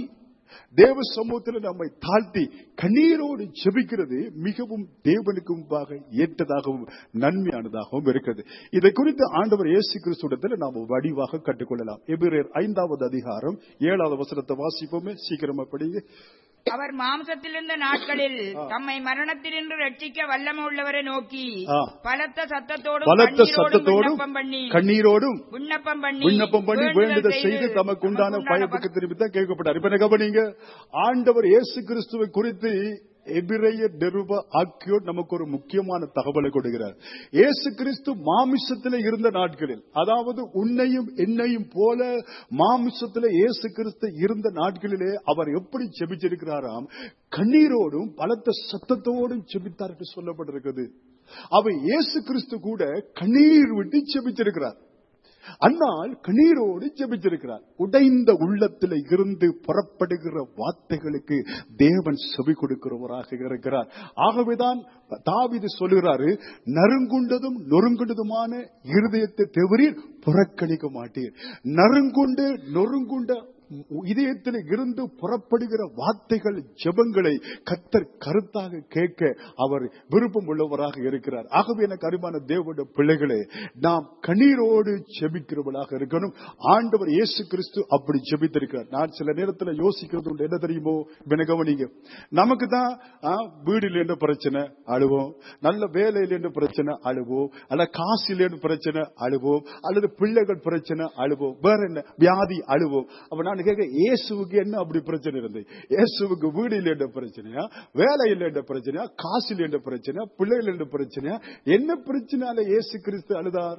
தேவ சமூகத்தில் நம்மை தாழ்த்தி கண்ணீரோடு ஜெபிக்கிறது மிகவும் தேவனுக்கு முன்பாக ஏற்றதாகவும் நன்மையானதாகவும் இருக்கிறது இதை குறித்து ஆண்டவர் இயேசு கிறிஸ்துடத்தில் நாம் வடிவாக கற்றுக்கொள்ளலாம் எபிரேர் ஐந்தாவது அதிகாரம் ஏழாவது வசனத்தை வாசிப்போமே சீக்கிரமா படிங்க அவர் மாம்சத்திலிருந்த நாட்களில் தம்மை மரணத்திலிருந்து ரட்சிக்க வல்லமை உள்ளவரை நோக்கி ஆ. பலத்த சத்தத்தோடும் பலத்த கண்ணீரோடும் சத்தத்தோடும் விண்ணப்பம் பண்ணி கண்ணீரோடும் விண்ணப்பம் பண்ணி விண்ணப்பம் பண்ணி வேண்டுதல் செய்து தமக்கு உண்டான பயப்புக்கு திரும்பி தான் கேட்கப்பட்டார் இப்ப என்ன கவனிங்க ஆண்டவர் இயேசு கிறிஸ்துவை குறித்து எபிரேய நிருப ஆக்கியோர் நமக்கு ஒரு முக்கியமான தகவலை கொடுக்கிறார் இயேசு கிறிஸ்து மாமிசத்தில் இருந்த நாட்களில் அதாவது உன்னையும் என்னையும் போல மாமிசத்தில் இயேசு கிறிஸ்து இருந்த நாட்களிலே அவர் எப்படி செபிச்சிருக்கிறாராம் கண்ணீரோடும் பலத்த சத்தத்தோடும் செபித்தார் என்று சொல்லப்பட்டிருக்கிறது அவர் இயேசு கிறிஸ்து கூட கண்ணீர் விட்டு செபிச்சிருக்கிறார் அன்னால் கண்ணீரோடு ஜெபிச்சிருக்கிறார் உடைந்த உள்ளத்தில் இருந்து புறப்படுகிற வார்த்தைகளுக்கு தேவன் செவி கொடுக்கிறவராக இருக்கிறார் ஆகவேதான் தாவிது சொல்லுகிறாரு நறுங்குண்டதும் நொறுங்குண்டதுமான இருதயத்தை தவிர புறக்கணிக்க மாட்டீர் நறுங்குண்டு நொறுங்குண்ட இதயத்தில் இருந்து புறப்படுகிற வார்த்தைகள் ஜெபங்களை கத்தர் கருத்தாக கேட்க அவர் விருப்பம் உள்ளவராக இருக்கிறார் ஆகவே எனக்கு அருமான தேவனுடைய பிள்ளைகளே நாம் கண்ணீரோடு ஜெபிக்கிறவர்களாக இருக்கணும் ஆண்டவர் இயேசு கிறிஸ்து அப்படி ஜெபித்திருக்கிறார் நான் சில நேரத்தில் யோசிக்கிறது உண்டு என்ன தெரியுமோ இப்ப கவனிங்க நமக்கு தான் ஆ, வீடு இல்லைன்ற பிரச்சனை அழுவோம் நல்ல வேலை இல்லைன்ற பிரச்சனை அழுவோம் அல்ல காசு இல்லைன்னு பிரச்சனை அழுவோம் அல்லது பிள்ளைகள் பிரச்சனை அழுவோம் வேற என்ன வியாதி அழுவோம் அப்ப நான் கேட்க இயேசுவுக்கு என்ன அப்படி பிரச்சனை இருந்தது இயேசுவுக்கு வீடு இல்லைன்ற பிரச்சனையா வேலை இல்லைன்ற பிரச்சனையா காசு இல்லைன்ற பிரச்சனையா பிள்ளைகள் என்ற பிரச்சனையா என்ன பிரச்சனையால இயேசு கிறிஸ்து அழுதார்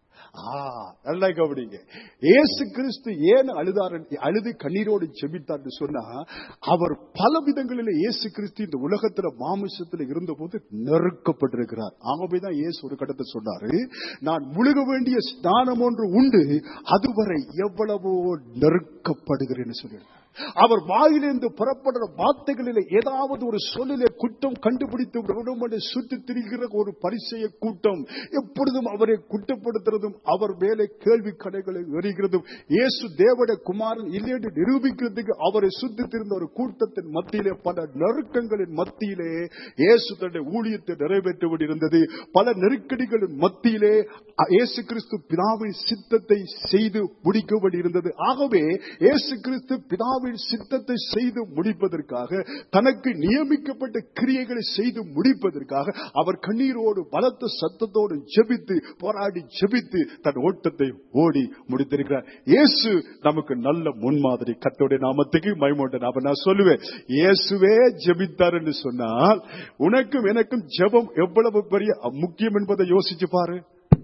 ஆ, நல்லா கவனிங்க இயேசு கிறிஸ்து ஏன் அழுதார் அழுது கண்ணீரோடு செபித்தார் சொன்னா அவர் பல விதங்களில் இயேசு கிறிஸ்து இந்த உலகத்துல மாமிசத்துல இருந்தபோது நெருக்கப்பட்டிருக்கிறார் ஆகவேதான் இயேசு ஒரு கட்டத்தை சொன்னாரு நான் முழுக வேண்டிய ஸ்நானம் ஒன்று உண்டு அதுவரை எவ்வளவோ நெருக்கப்படுகிறேன்னு சொல்லியிருக்கார் அவர் வாயிலிருந்து புறப்படுற வார்த்தைகளில் ஏதாவது ஒரு சொல்லிலே குற்றம் கண்டுபிடித்து விடணும் சுற்றி திரிகிற ஒரு பரிசெய கூட்டம் எப்பொழுதும் அவரை குற்றப்படுத்துறதும் அவர் மேலே கேள்வி கடைகளை எறிகிறதும் இயேசு தேவட குமாரன் இல்லை என்று நிரூபிக்கிறதுக்கு அவரை சுத்தி திரிந்த ஒரு கூட்டத்தின் மத்தியிலே பல நெருக்கங்களின் மத்தியிலே இயேசு தன்னுடைய ஊழியத்தை நிறைவேற்ற இருந்தது பல நெருக்கடிகளின் மத்தியிலே இயேசு கிறிஸ்து பிதாவின் சித்தத்தை செய்து முடிக்க இருந்தது ஆகவே இயேசு கிறிஸ்து பிதாவின் சித்தத்தை செய்து முடிப்பதற்காக தனக்கு நியமிக்கப்பட்ட கிரியைகளை செய்து முடிப்பதற்காக அவர் கண்ணீரோடு பலத்த சத்தத்தோடு ஜெபித்து போராடி ஜெபித்து தன் ஓட்டத்தை ஓடி முடித்திருக்கிறார் இயேசு நமக்கு நல்ல முன்மாதிரி கத்தோடைய நாமத்துக்கு மைமோட்ட நாம நான் சொல்லுவேன் இயேசுவே ஜெபித்தார் என்று சொன்னால் உனக்கும் எனக்கும் ஜெபம் எவ்வளவு பெரிய முக்கியம் என்பதை யோசிச்சு பாரு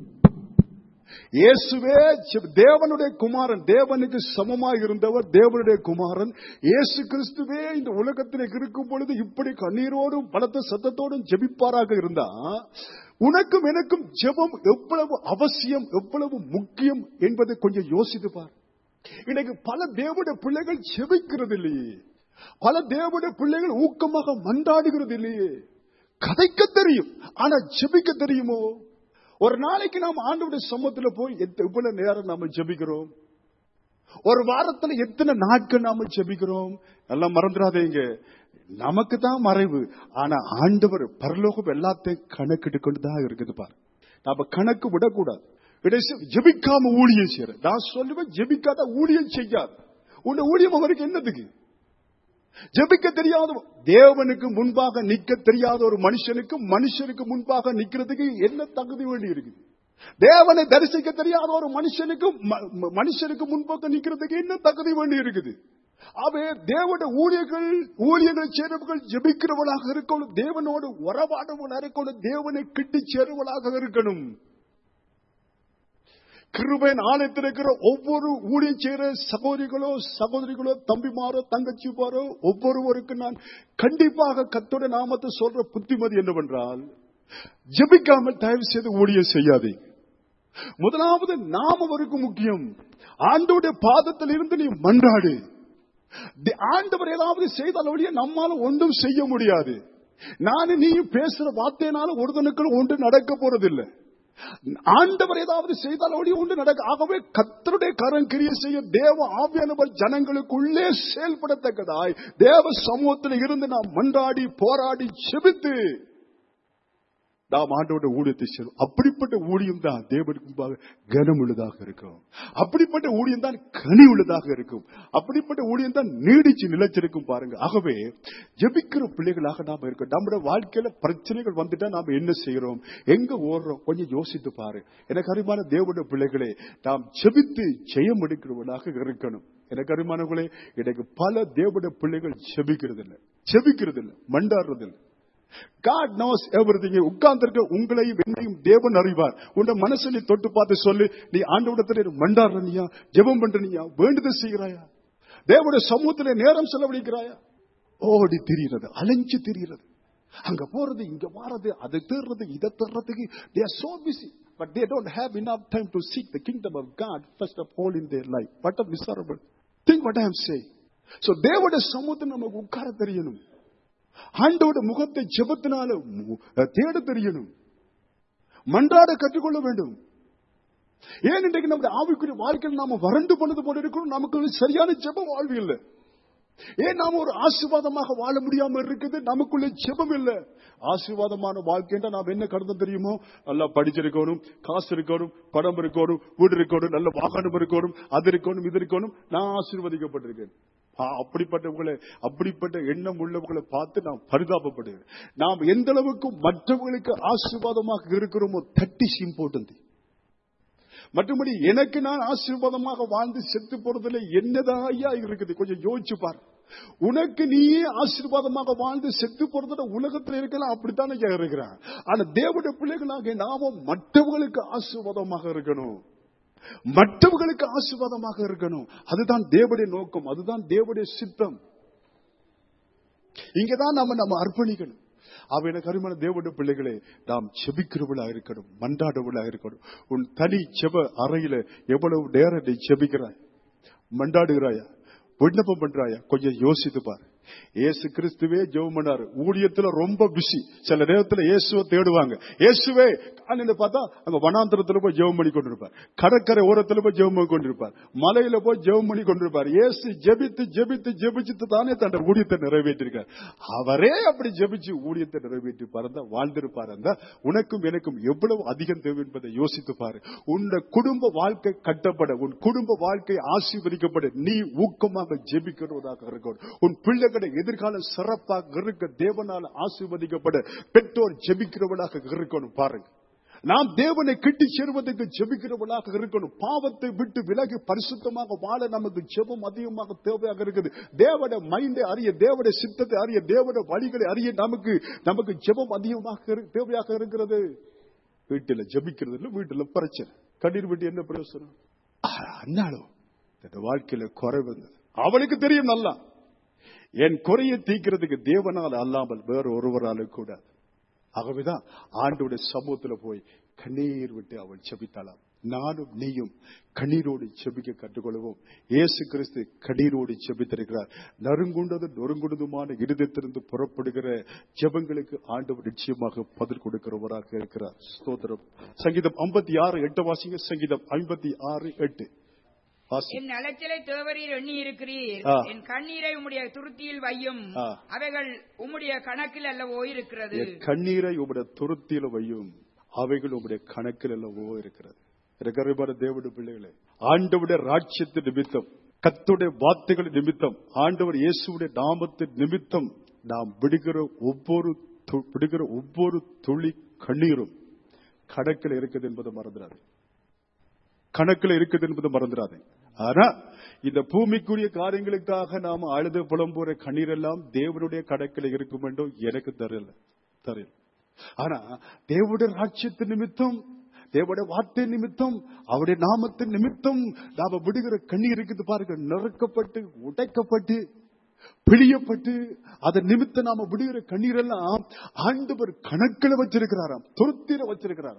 இயேசுவே ஜெப- தேவனுடைய குமாரன் தேவனுக்கு சமமாக இருந்தவர் தேவனுடைய குமாரன் இயேசு கிறிஸ்துவே இந்த உலகத்தில் இருக்கும் பொழுது இப்படி கண்ணீரோடும் பலத்த சத்தத்தோடும் ஜெபிப்பாராக இருந்தா உனக்கும் எனக்கும் ஜெபம் எவ்வளவு அவசியம் எவ்வளவு முக்கியம் என்பதை கொஞ்சம் யோசித்து பார் இன்னைக்கு பல தேவனுடைய பிள்ளைகள் ஜெபிக்கிறது இல்லையே பல தேவனுடைய பிள்ளைகள் ஊக்கமாக மன்றாடுகிறது இல்லையே கதைக்க தெரியும் ஆனா ஜெபிக்க தெரியுமோ ஒரு நாளைக்கு நாம் ஆண்டவருடைய சமூகத்துல போய் எத்த- எவ்வளவு நேரம் நாம ஜெபிக்கிறோம் ஒரு வாரத்துல எத்தனை நாட்கள் நாம ஜெபிக்கிறோம் எல்லாம் மறந்துடாதீங்க நமக்கு தான் மறைவு ஆனா ஆண்டவர் பரலோகம் எல்லாத்தையும் கணக்கிட்டு கொண்டு தான் இருக்குது பாரு நாம கணக்கு விடக்கூடாது இடைசி ஜெபிக்காம ஊழியம் செய்யற நான் சொல்லுவேன் ஜெபிக்காத ஊழியம் செய்யாது உன்னை ஊழியம் அவருக்கு என்னதுக்கு ஜெபிக்க தெரியாத தேவனுக்கு முன்பாக நிக்க தெரியாத ஒரு மனுஷனுக்கு மனுஷனுக்கு முன்பாக நிக்கிறதுக்கு என்ன தகுதி வேண்டி இருக்குது தேவனை தரிசிக்க தெரியாத ஒரு மனுஷனுக்கு ம- ம- மனுஷனுக்கு முன்பாக நிக்கிறதுக்கு என்ன தகுதி வேண்டி இருக்குது அவை தேவனுடைய ஊழியர்கள் ஊழியர்கள் சேரவர்கள் ஜெபிக்கிறவளாக இருக்கணும் தேவனோடு உறவாடவளாக இருக்கணும் தேவனை கிட்டி சேருவளாக இருக்கணும் கிருபையின் ஆலயத்தில் இருக்கிற ஒவ்வொரு ஊழியம் செய்கிற சகோதரிகளோ சகோதரிகளோ தம்பிமாரோ தங்கச்சிமாரோ ஒவ்வொருவருக்கும் நான் கண்டிப்பாக கத்தோட நாமத்தை சொல்ற புத்திமதி என்னவென்றால் ஜெபிக்காமல் தயவு செய்து ஊழியம் செய்யாதீங்க முதலாவது நாம் அவருக்கு முக்கியம் ஆண்டோடைய பாதத்தில் இருந்து நீ மன்றாடு தி- ஆண்டவர் ஏதாவது செய்தால் ஒழிய நம்மால ஒன்றும் செய்ய முடியாது நானும் நீயும் பேசுற வார்த்தையினால ஒருத்தனுக்கு ஒன்று நடக்க போறதில்லை ஆண்டவர் ஏதாவது செய்தால் ஒளி உண்டு நடக்க ஆகவே கத்தருடைய கரம் கிரிய செய்ய தேவ ஆவியானவர் ஜனங்களுக்குள்ளே செயல்படத்தக்கதாய் தேவ சமூகத்தில் இருந்து நாம் மன்றாடி போராடி செபித்து நாம் ஆண்டோட ஊழியத்தை செய்வோம் அப்படிப்பட்ட ஊழியம் தான் தேவனுக்கு முன்பாக கனம் உள்ளதாக இருக்கும் அப்படிப்பட்ட ஊழியம் தான் கனி உள்ளதாக இருக்கும் அப்படிப்பட்ட ஊழியம் தான் நீடிச்சு நிலைச்சிருக்கும் பாருங்க ஆகவே ஜெபிக்கிற பிள்ளைகளாக நாம இருக்கோம் நம்முடைய வாழ்க்கையில பிரச்சனைகள் வந்துட்டா நாம என்ன செய்யறோம் எங்க ஓடுறோம் கொஞ்சம் யோசித்து பாரு எனக்கு அருமான தேவனுடைய பிள்ளைகளே நாம் ஜெபித்து ஜெயம் எடுக்கிறவர்களாக இருக்கணும் எனக்கு அருமானவர்களே எனக்கு பல தேவனுடைய பிள்ளைகள் ஜெபிக்கிறது இல்லை ஜெபிக்கிறது இல்லை மண்டாடுறது இல்லை God knows everything. உட்கார்ந்திருக்க உங்களையும் என்னையும் தேவன் அறிவார் உன் மனசை நீ தொட்டு பார்த்து சொல்லு நீ ஆண்டவிடத்துல மண்டாடுறனியா ஜெபம் பண்றனியா வேண்டுதல் செய்கிறாயா தேவனுடைய சமூகத்திலே நேரம் செலவழிக்கிறாயா ஓடி திரிகிறது அலைஞ்சு திரிகிறது அங்க போறது இங்க வாரது அதை தேடுறது இதை தேடுறதுக்கு they are so busy but they don't have enough time to seek the kingdom of God first of all in their life what a miserable think what I am saying so தேவனுடைய சமூகத்தை நமக்கு உட்கார தெரியணும் ஆண்டோட முகத்தை ஜெபத்தினால மு- தேட தெரியணும் மன்றாட கற்றுக்கொள்ள வேண்டும் ஏன் இன்றைக்கு நம்முடைய ஆவிக்குரிய வாழ்க்கையில் நாம வறண்டு போனது போல இருக்கிறோம் நமக்கு ஒரு சரியான ஜெப வாழ்வு இல்லை ஏன் நாம ஒரு ஆசீர்வாதமாக வாழ முடியாம இருக்குது நமக்குள்ள ஜெபம் இல்ல ஆசீர்வாதமான வாழ்க்கைன்னா நாம் என்ன கடந்து தெரியுமோ நல்லா படிச்சிருக்கணும் காசு இருக்கணும் படம் இருக்கணும் வீடு இருக்கணும் நல்ல வாகனம் இருக்கணும் அது இருக்கணும் இது இருக்கணும் நான் ஆசீர்வதிக்கப்பட்டிருக்கேன் ஆ, அப்படிப்பட்டவங்களை அப்படிப்பட்ட எண்ணம் உள்ளவர்களை பார்த்து நாம் பரிதாபப்படுகிறேன் நாம் எந்த அளவுக்கு மற்றவர்களுக்கு ஆசீர்வாதமாக இருக்கிறோமோ தட்டி இம்பார்ட்டன்ட் மற்றபடி எனக்கு நான் ஆசீர்வாதமாக வாழ்ந்து செத்து போறதுல என்னதான் ஐயா இருக்குது கொஞ்சம் யோசிச்சு பாரு உனக்கு நீயே ஆசீர்வாதமாக வாழ்ந்து செத்து போறதுல உலகத்துல இருக்கலாம் அப்படித்தானே ஐயா இருக்கிறான் ஆனா தேவனுடைய பிள்ளைகளாக நாமும் மற்றவர்களுக்கு ஆசீர்வாதமாக இருக்கணும் மற்றவர்களுக்கு ஆசீர்வாதமாக இருக்கணும் அதுதான் தேவனுடைய நோக்கம் அதுதான் தேவனுடைய சித்தம் இங்கதான் நம்ம நம்ம அர்ப்பணிக்கணும் அவ எனக்கு அருமையான தேவனுடைய பிள்ளைகளே நாம் செபிக்கிறவளா இருக்கணும் மன்றாடவளா இருக்கணும் உன் தனி செப அறையில எவ்வளவு நேரம் நீ செபிக்கிறாய் மண்டாடுகிறாயா விண்ணப்பம் பண்றாயா கொஞ்சம் யோசித்து பாரு இயேசு கிறிஸ்துவே ஜெபம் பண்ணாரு ஊழியத்துல ரொம்ப பிஸி சில நேரத்துல இயேசுவை தேடுவாங்க இயேசுவே காலையில பார்த்தா அங்க வனாந்திரத்துல போய் ஜெபம் பண்ணி கொண்டிருப்பார் கடற்கரை ஓரத்துல போய் ஜெபம் பண்ணி கொண்டிருப்பார் மலையில போய் ஜெபம் பண்ணி கொண்டிருப்பார் இயேசு ஜெபித்து ஜெபித்து ஜெபிச்சு தானே தன் ஊழியத்தை நிறைவேற்றிருக்கார் அவரே அப்படி ஜெபிச்சு ஊழியத்தை நிறைவேற்றி பாருந்தா வாழ்ந்திருப்பார் அந்த உனக்கும் எனக்கும் எவ்வளவு அதிகம் தேவை என்பதை யோசித்து பாரு உன் குடும்ப வாழ்க்கை கட்டப்பட உன் குடும்ப வாழ்க்கை ஆசீர்வதிக்கப்பட நீ ஊக்கமாக ஜெபிக்கிறவதாக இருக்கணும் உன் பிள்ளைகளை எதிர்காலம் சிறப்பாக இருக்க தேவனால் ஆசீர்வதிக்கப்பட பெற்றோர் ஜெபிக்கிறவளாக இருக்கணும் பாருங்க நாம் தேவனை கிட்டி சேருவதற்கு ஜெபிக்கிறவளாக இருக்கணும் பாவத்தை விட்டு விலகி பரிசுத்தமாக வாழ நமக்கு ஜெபம் அதிகமாக தேவையாக இருக்குது தேவட மைண்டை அறிய தேவட சித்தத்தை அறிய தேவட வழிகளை அறிய நமக்கு நமக்கு ஜெபம் அதிகமாக இரு- தேவையாக இருக்கிறது வீட்டுல ஜெபிக்கிறது இல்ல வீட்டுல பிரச்சனை கண்ணீர் விட்டு என்ன பிரயோசனம் அண்ணாலும் இந்த வாழ்க்கையில குறை வந்தது அவனுக்கு தெரியும் நல்லா என் குறையை தீக்கிறதுக்கு தேவனால் அல்லாமல் வேற ஒருவராலும் கூடாது ஆகவேதான் ஆண்டோட சமூகத்துல போய் கண்ணீர் விட்டு அவள் செபித்தாளாம் நானும் நீயும் கண்ணீரோடு செபிக்க கற்றுக்கொள்வோம் இயேசு கிறிஸ்து கண்ணீரோடு செபித்திருக்கிறார் நறுங்குண்டது நொறுங்குண்டதுமான இருதயத்திலிருந்து புறப்படுகிற ஜெபங்களுக்கு ஆண்டவர் நிச்சயமாக பதில் கொடுக்கிறவராக இருக்கிறார் ஸ்தோத்திரம் சங்கீதம் ஐம்பத்தி ஆறு எட்டு வாசிங்க சங்கீதம் ஐம்பத்தி ஆறு எட்டு வாசி என் அலைச்சலை தேவரீர் எண்ணி இருக்கிறீர் ஆ. என் கண்ணீரை உம்முடைய துருத்தியில் வையும் ஆ. அவைகள் உம்முடைய கணக்கில் அல்லவோ இருக்கிறது என் கண்ணீரை உம்முடைய துருத்தியில வையும் அவைகள் உம்முடைய கணக்கில் அல்லவோ இருக்கிறது இருக்கிற தேவனுடைய பிள்ளைகளே ஆண்டவுடைய ராட்சியத்தின் நிமித்தம் கத்துடைய வார்த்தைகள் நிமித்தம் ஆண்டவர் இயேசுடைய நாமத்தின் நிமித்தம் நாம் விடுகிற ஒவ்வொரு து- விடுகிற ஒவ்வொரு துளி கண்ணீரும் கணக்கில் இருக்குது என்பதை மறந்துடாது கணக்கில் இருக்குது என்பது மறந்துடாதே ஆனா இந்த பூமிக்குரிய காரியங்களுக்காக நாம அழுது புலம்புற கண்ணீர் எல்லாம் தேவனுடைய கணக்கில் இருக்கும் என்றும் எனக்கு தெரியல தெரியல ஆனா தேவனுடைய ராட்சியத்தின் நிமித்தம் தேவனுடைய வார்த்தை நிமித்தம் அவருடைய நாமத்தின் நிமித்தம் நாம விடுகிற கண்ணீர் இருக்குது பாருங்க நறுக்கப்பட்டு உடைக்கப்பட்டு பிழியப்பட்டு அதன் நிமித்தம் நாம விடுகிற கண்ணீர் எல்லாம் ஆண்டவர் கணக்கில் வச்சிருக்கிறாராம் துருத்தில வச்சிருக்கிறாராம்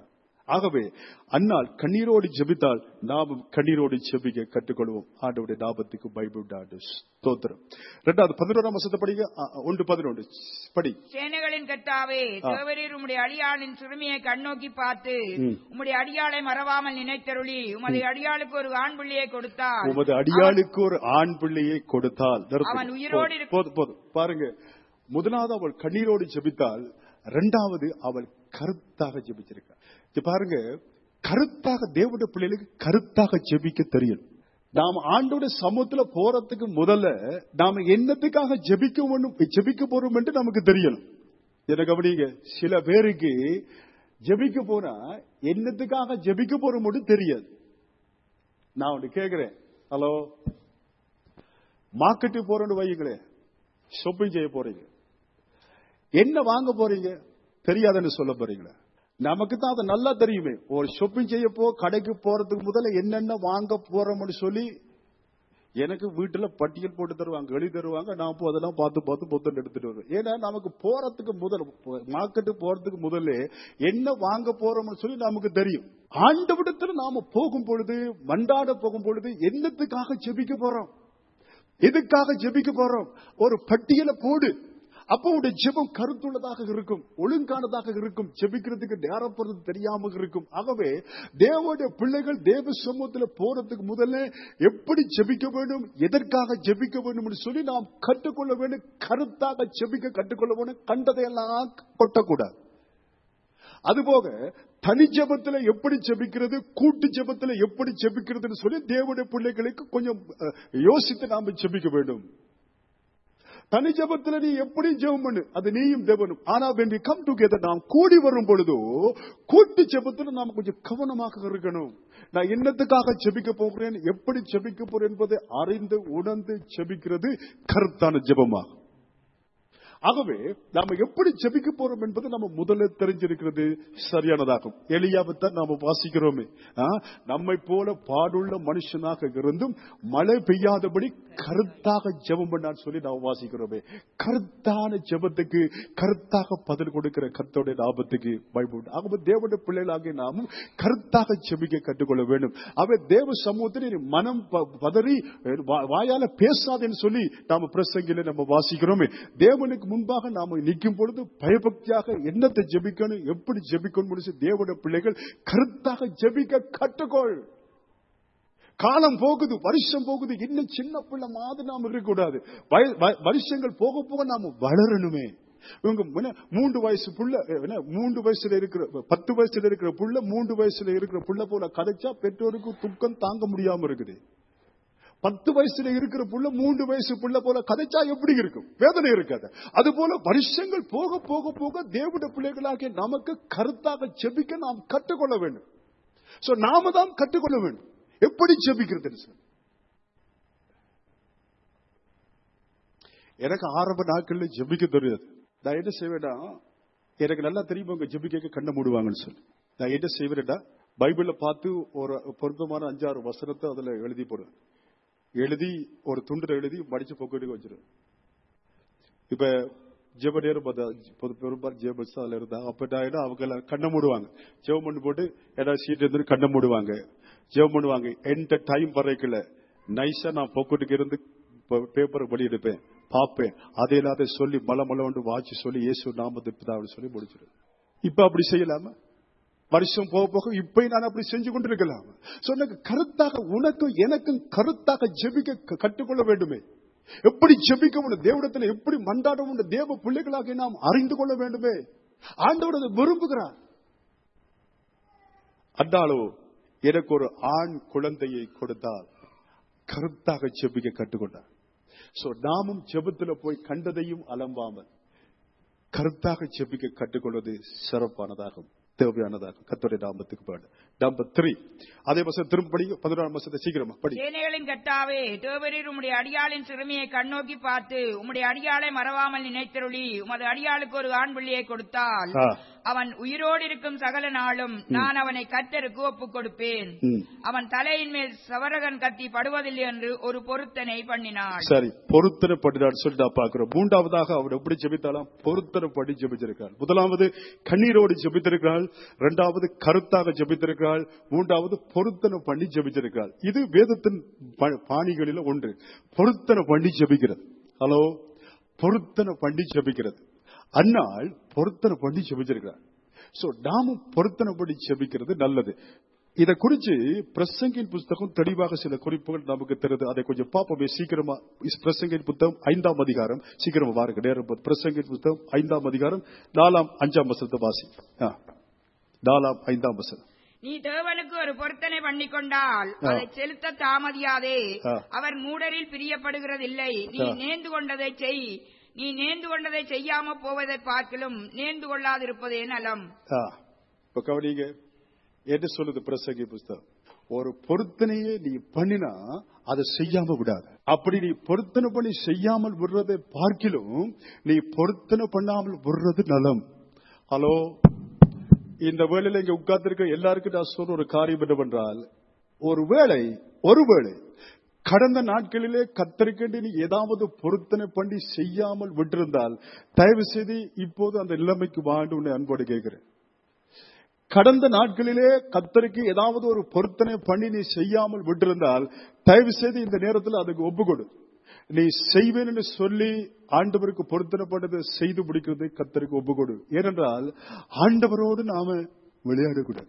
ஆகவே அன்னால் கண்ணீரோடு ஜெபித்தால் நாமும் கண்ணீரோடு ஜெபிக்க கற்றுக்கொள்வோம் ஆண்டவுடைய லாபத்துக்கு பைபிள் ஆண்டு ஸ்தோத்திரம் இரண்டாவது பதினோராம் வசத்தை படிங்க ஆ, ஆ, ஒன்று பதினொன்று படி சேனைகளின் கர்த்தாவே தேவரீர் உம்முடைய அடியாளின் சிறுமியை கண்ணோக்கி பார்த்து ம். உம்முடைய அடியாளை மறவாமல் நினைத்தருளி உமது அடியாளுக்கு ஒரு ஆண் பிள்ளையை கொடுத்தால் உமது அடியாளுக்கு ஒரு ஆண் பிள்ளையை கொடுத்தால் நிறுத்துங்க. அவன் உயிரோடு போதும், இருக்க- போதும் போதும் பாருங்க முதலாவது அவள் கண்ணீரோடு ஜெபித்தால் இரண்டாவது அவள் கருத்தாக ஜெபிச்சிருக்காள் இது பாருங்க கருத்தாக தேவனுடைய பிள்ளைகளுக்கு கருத்தாக ஜெபிக்க தெரியும் நாம் ஆண்டோட சமூகத்துல போறதுக்கு முதல்ல நாம என்னத்துக்காக ஜெபிக்க வேணும் ஜெபிக்க போறோம் என்று நமக்கு தெரியணும் என்ன கவனிங்க சில பேருக்கு ஜெபிக்க போனா என்னத்துக்காக ஜெபிக்க போறோம் தெரியாது நான் ஒன்று கேட்கிறேன் ஹலோ மார்க்கெட்டுக்கு போறேன்னு வையுங்களேன் ஷாப்பிங் செய்ய போறீங்க என்ன வாங்க போறீங்க தெரியாதுன்னு சொல்ல போறீங்களா நமக்கு தான் அது நல்லா தெரியுமே ஒரு ஷாப்பிங் செய்ய போ கடைக்கு போறதுக்கு முதல்ல என்னென்ன வாங்க போறோம்னு சொல்லி எனக்கு வீட்டுல பட்டியல் போட்டு தருவாங்க எழுதி தருவாங்க நான் போ அதெல்லாம் பார்த்து பார்த்து புத்தன் எடுத்துட்டு வருவேன் ஏன்னா நமக்கு போறதுக்கு முதல் மார்க்கெட்டு போறதுக்கு முதல்ல என்ன வாங்க போறோம்னு சொல்லி நமக்கு தெரியும் ஆண்டவிடத்துல நாம போகும் பொழுது மண்டாட போகும் பொழுது என்னத்துக்காக ஜெபிக்க போறோம் எதுக்காக ஜெபிக்க போறோம் ஒரு பட்டியலை போடு அப்போ உடைய ஜெபம் கருத்துள்ளதாக இருக்கும் ஒழுங்கானதாக இருக்கும் ஜெபிக்கிறதுக்கு நேரம் போறது தெரியாம இருக்கும் ஆகவே தேவனுடைய பிள்ளைகள் தேவ சமூகத்துல போறதுக்கு முதல்ல எப்படி ஜெபிக்க வேண்டும் எதற்காக ஜெபிக்க வேண்டும் என்று சொல்லி நாம் கற்றுக்கொள்ள வேண்டும் கருத்தாக ஜெபிக்க கற்றுக்கொள்ள வேண்டும் கண்டதையெல்லாம் கொட்டக்கூடாது அதுபோக தனி ஜெபத்துல எப்படி ஜெபிக்கிறது கூட்டு ஜெபத்துல எப்படி ஜெபிக்கிறதுன்னு சொல்லி தேவனுடைய பிள்ளைகளுக்கு கொஞ்சம் அஹ், யோசித்து நாம ஜெபிக்க வேண்டும் தனி ஜெபத்துல நீ எப்படி ஜெபம் பண்ணு அது நீயும் தேவனும் ஆனா when we come together நாம் கூடி வரும் பொழுதோ கூட்டு ஜெபத்துல நாம் கொஞ்சம் கவனமாக இருக்கணும் நான் என்னத்துக்காக ஜெபிக்க போகிறேன் எப்படி ஜெபிக்க போறேன் என்பதை அறிந்து உணர்ந்து ஜெபிக்கிறது கருத்தான ஜெபமாகும் ஆகவே நாம எப்படி ஜெபிக்க போறோம் என்பது நம்ம முதல்ல தெரிஞ்சிருக்கிறது சரியானதாகும் எலியாவைத்தான் நாம வாசிக்கிறோமே ஆ, நம்மை போல பாடுள்ள மனுஷனாக இருந்தும் மழை பெய்யாதபடி கருத்தாக ஜெபம் பண்ணான்னு சொல்லி நாம் வாசிக்கிறோமே கருத்தான ஜெபத்துக்கு கருத்தாக பதில் கொடுக்கிற கர்த்தருடைய லாபத்துக்கு பைபிள் ஆகவே தேவனுடைய பிள்ளைகளாகிய நாமும் கருத்தாக ஜெபிக்க கற்றுக்கொள்ள வேண்டும் அவை தேவ சமூகத்தில் நீ மனம் ப- பதறி வா- வாயால பேசாதேன்னு சொல்லி நாம பிரசங்கில நம்ம வாசிக்கிறோமே தேவனுக்கு முன்பாக நாம நிற்கும் பொழுது பயபக்தியாக என்னத்தை ஜெபிக்கணும் எப்படி ஜெபிக்கணும் முடிச்சு தேவனுடைய பிள்ளைகள் கருத்தாக ஜெபிக்க கற்றுக்கொள் காலம் போகுது வருஷம் போகுது இன்னும் சின்ன பிள்ளை மாதிரி நாம இருக்கக்கூடாது வய- வ- வருஷங்கள் போக போக நாம வளரணுமே இவங்க என்ன, மூன்று வயசு புள்ள என்ன, மூன்று வயசுல இருக்கிற பத்து வயசுல இருக்கிற புள்ள மூன்று வயசுல இருக்கிற புள்ள போல கதைச்சா பெற்றோருக்கு துக்கம் தாங்க முடியாம இருக்குது பத்து வயசுல இருக்கிற புள்ள மூன்று வயசு புள்ள போல கதைச்சா எப்படி இருக்கும் வேதனை இருக்காது அது போல வருஷங்கள் போக போக போக தேவட பிள்ளைகளாகிய நமக்கு கருத்தாக செபிக்க நாம் கற்றுக்கொள்ள வேண்டும் சோ நாம தான் கற்றுக்கொள்ள வேண்டும் எப்படி ஜெபிக்கிறது சார் எனக்கு ஆரம்ப நாட்கள்ல ஜெபிக்க தெரியாது நான் என்ன செய்வேன்னா எனக்கு நல்லா தெரியும் உங்க ஜெபிக்க கண்ண மூடுவாங்கன்னு சொல்லி நான் என்ன செய்வேன்டா பைபிள்ல பார்த்து ஒரு பொருத்தமான அஞ்சாறு வசனத்தை அதுல எழுதி போடுவேன் எழுதி ஒரு துண்டுல எழுதி மடிச்சு பொக்கெட்டுக்கு வச்சிருவேன் இப்ப ஜெப நேரம் பார்த்தா, பொது பெரும்பாலும் ஜெபஸ் அதுல இருந்தா அப்ப நான் என்ன அவங்க எல்லாம் கண்ணை மூடுவாங்க ஜெபம் பண்ணி போட்டு ஏதாவது சீட் இருந்து கண்ணை மூடுவாங்க ஜெபம் பண்ணுவாங்க எந்த டைம் வரைக்கல நைஸா நான் பொக்கெட்டுக்கு இருந்து பேப்பரை படி எடுப்பேன் பார்ப்பேன் அதை இல்லாத சொல்லி மல மல வந்து வாட்சி சொல்லி இயேசு நாமத்தை பிதாவை சொல்லி முடிச்சிருவேன் இப்ப அப்படி செய்யலாமா வருஷம் போக போக இப்ப நான் அப்படி செஞ்சு கொண்டிருக்கலாம் சொன்ன கருத்தாக உனக்கும் எனக்கும் கருத்தாக ஜெபிக்க க- கற்றுக்கொள்ள வேண்டுமே எப்படி ஜெபிக்க வேண்டும் தேவடத்தில் எப்படி மண்டாட வேண்டும் தேவ பிள்ளைகளாக நாம் அறிந்து கொள்ள வேண்டுமே ஆண்டவர் அதை விரும்புகிறார் அந்தாலோ எனக்கு ஒரு ஆண் குழந்தையை கொடுத்தால் கருத்தாக ஜெபிக்க கற்றுக்கொண்டார் சோ நாமும் ஜெபத்துல போய் கண்டதையும் அலம்பாமல் கருத்தாக ஜெபிக்க கற்றுக்கொள்வது சிறப்பானதாகும் தேவையானதாகும் கத்தோடைய நாமத்துக்கு பாடு நம்பர் த்ரீ அதே வருஷம் திரும்ப படிங்க பதினோராம் வருஷத்தை சீக்கிரமா படி சேனைகளின் கர்த்தாவே தேவரீர் உம்முடைய அடியாளின் சிறுமியை கண்ணோக்கி பார்த்து உம்முடைய அடியாளை மறவாமல் நினைத்தருளி உமது அடியாளுக்கு ஒரு ஆண் பிள்ளையை கொடுத்தால் ஆ. அவன் உயிரோடு இருக்கும் சகல நாளும் நான் அவனை கர்த்தருக்கு ஒப்புக் கொடுப்பேன் ம். அவன் தலையின் மேல் சவரகன் கத்தி படுவதில்லை என்று ஒரு பொருத்தனை பண்ணினாள் சரி பொருத்தனை பண்ணினார் சொல்லி நான் பார்க்கிறோம் மூன்றாவதாக அவர் எப்படி ஜெபித்தாலாம் பொருத்தனை பண்ணி ஜெபிச்சிருக்கிறார் முதலாவது கண்ணீரோடு ஜெபித்திருக்கிறாள் இரண்டாவது கருத்தாக ஜெபித்திருக்கிறாள் மூன்றாவது பொருத்தனை பண்ணி ஜெபிச்சிருக்கிறாள் இது வேதத்தின் ப- பாணிகளில ஒன்று பொருத்தனை பண்ணி ஜெபிக்கிறது ஹலோ பொருத்தனை பண்ணி ஜெபிக்கிறது அந்நாள் பொருத்தனை பண்ணி ஜெபிச்சிருக்கிறார் சோ நாமும் பொருத்தனை பண்ணி ஜெபிக்கிறது நல்லது இத குறிச்சு பிரசங்கின் புஸ்தகம் தெளிவாக சில குறிப்புகள் நமக்கு தருது அதை கொஞ்சம் பார்ப்போமே சீக்கிரமா இஸ் பிரசங்கின் புத்தகம் ஐந்தாம் அதிகாரம் சீக்கிரமா வாருங்க நேரம் போது. பிரசங்கின் புத்தகம் ஐந்தாம் அதிகாரம் நாலாம் அஞ்சாம் வசனத்தை வாசி ஆ. நாலாம் ஐந்தாம் வசனம் நீ தேவனுக்கு ஒரு பொருத்தனை பண்ணி கொண்டால் ஆ. அதை செலுத்த தாமதியாதே ஆ. அவர் மூடரில் பிரியப்படுகிறதில்லை நீ ஆ. நேர்ந்து கொண்டதை செய் நீ நேர்ந்து கொண்டதை செய்யாம போவதை பார்க்கலும் நேர்ந்து கொள்ளாதிருப்பதே நலம் ஆ. இப்ப கவனிங்க என்ன சொல்லுது பிரசங்கி புஸ்தகம் ஒரு பொருத்தனையே நீ பண்ணினா அதை செய்யாம விடாத அப்படி நீ பொருத்தனை பண்ணி செய்யாமல் விடுறதை பார்க்கிலும் நீ பொருத்தனை பண்ணாமல் விடுறது நலம் ஹலோ இந்த வேளையில இங்க உட்கார்ந்திருக்க எல்லாருக்கும் நான் சொல்ற ஒரு காரியம் என்னவென்றால் ஒருவேளை ஒருவேளை கடந்த நாட்களிலே கத்தரிக்கண்டு நீ ஏதாவது பொருத்தனை பண்ணி செய்யாமல் விட்டிருந்தால் தயவு செய்து இப்போது அந்த நிலைமைக்கு வாண்டு உன்னை அன்போடு கேட்கிறேன் கடந்த நாட்களிலே கத்தருக்கு ஏதாவது ஒரு பொருத்தனை பண்ணி நீ செய்யாமல் விட்டிருந்தால் தயவு செய்து இந்த நேரத்தில் அதுக்கு ஒப்புக்கொடு நீ செய்வேன் என்று சொல்லி ஆண்டவருக்கு பொருத்தனை பண்ணதை செய்து முடிக்கிறது கத்தருக்கு ஒப்புக்கொடு ஏனென்றால் ஆண்டவரோடு நாம விளையாடக்கூடாது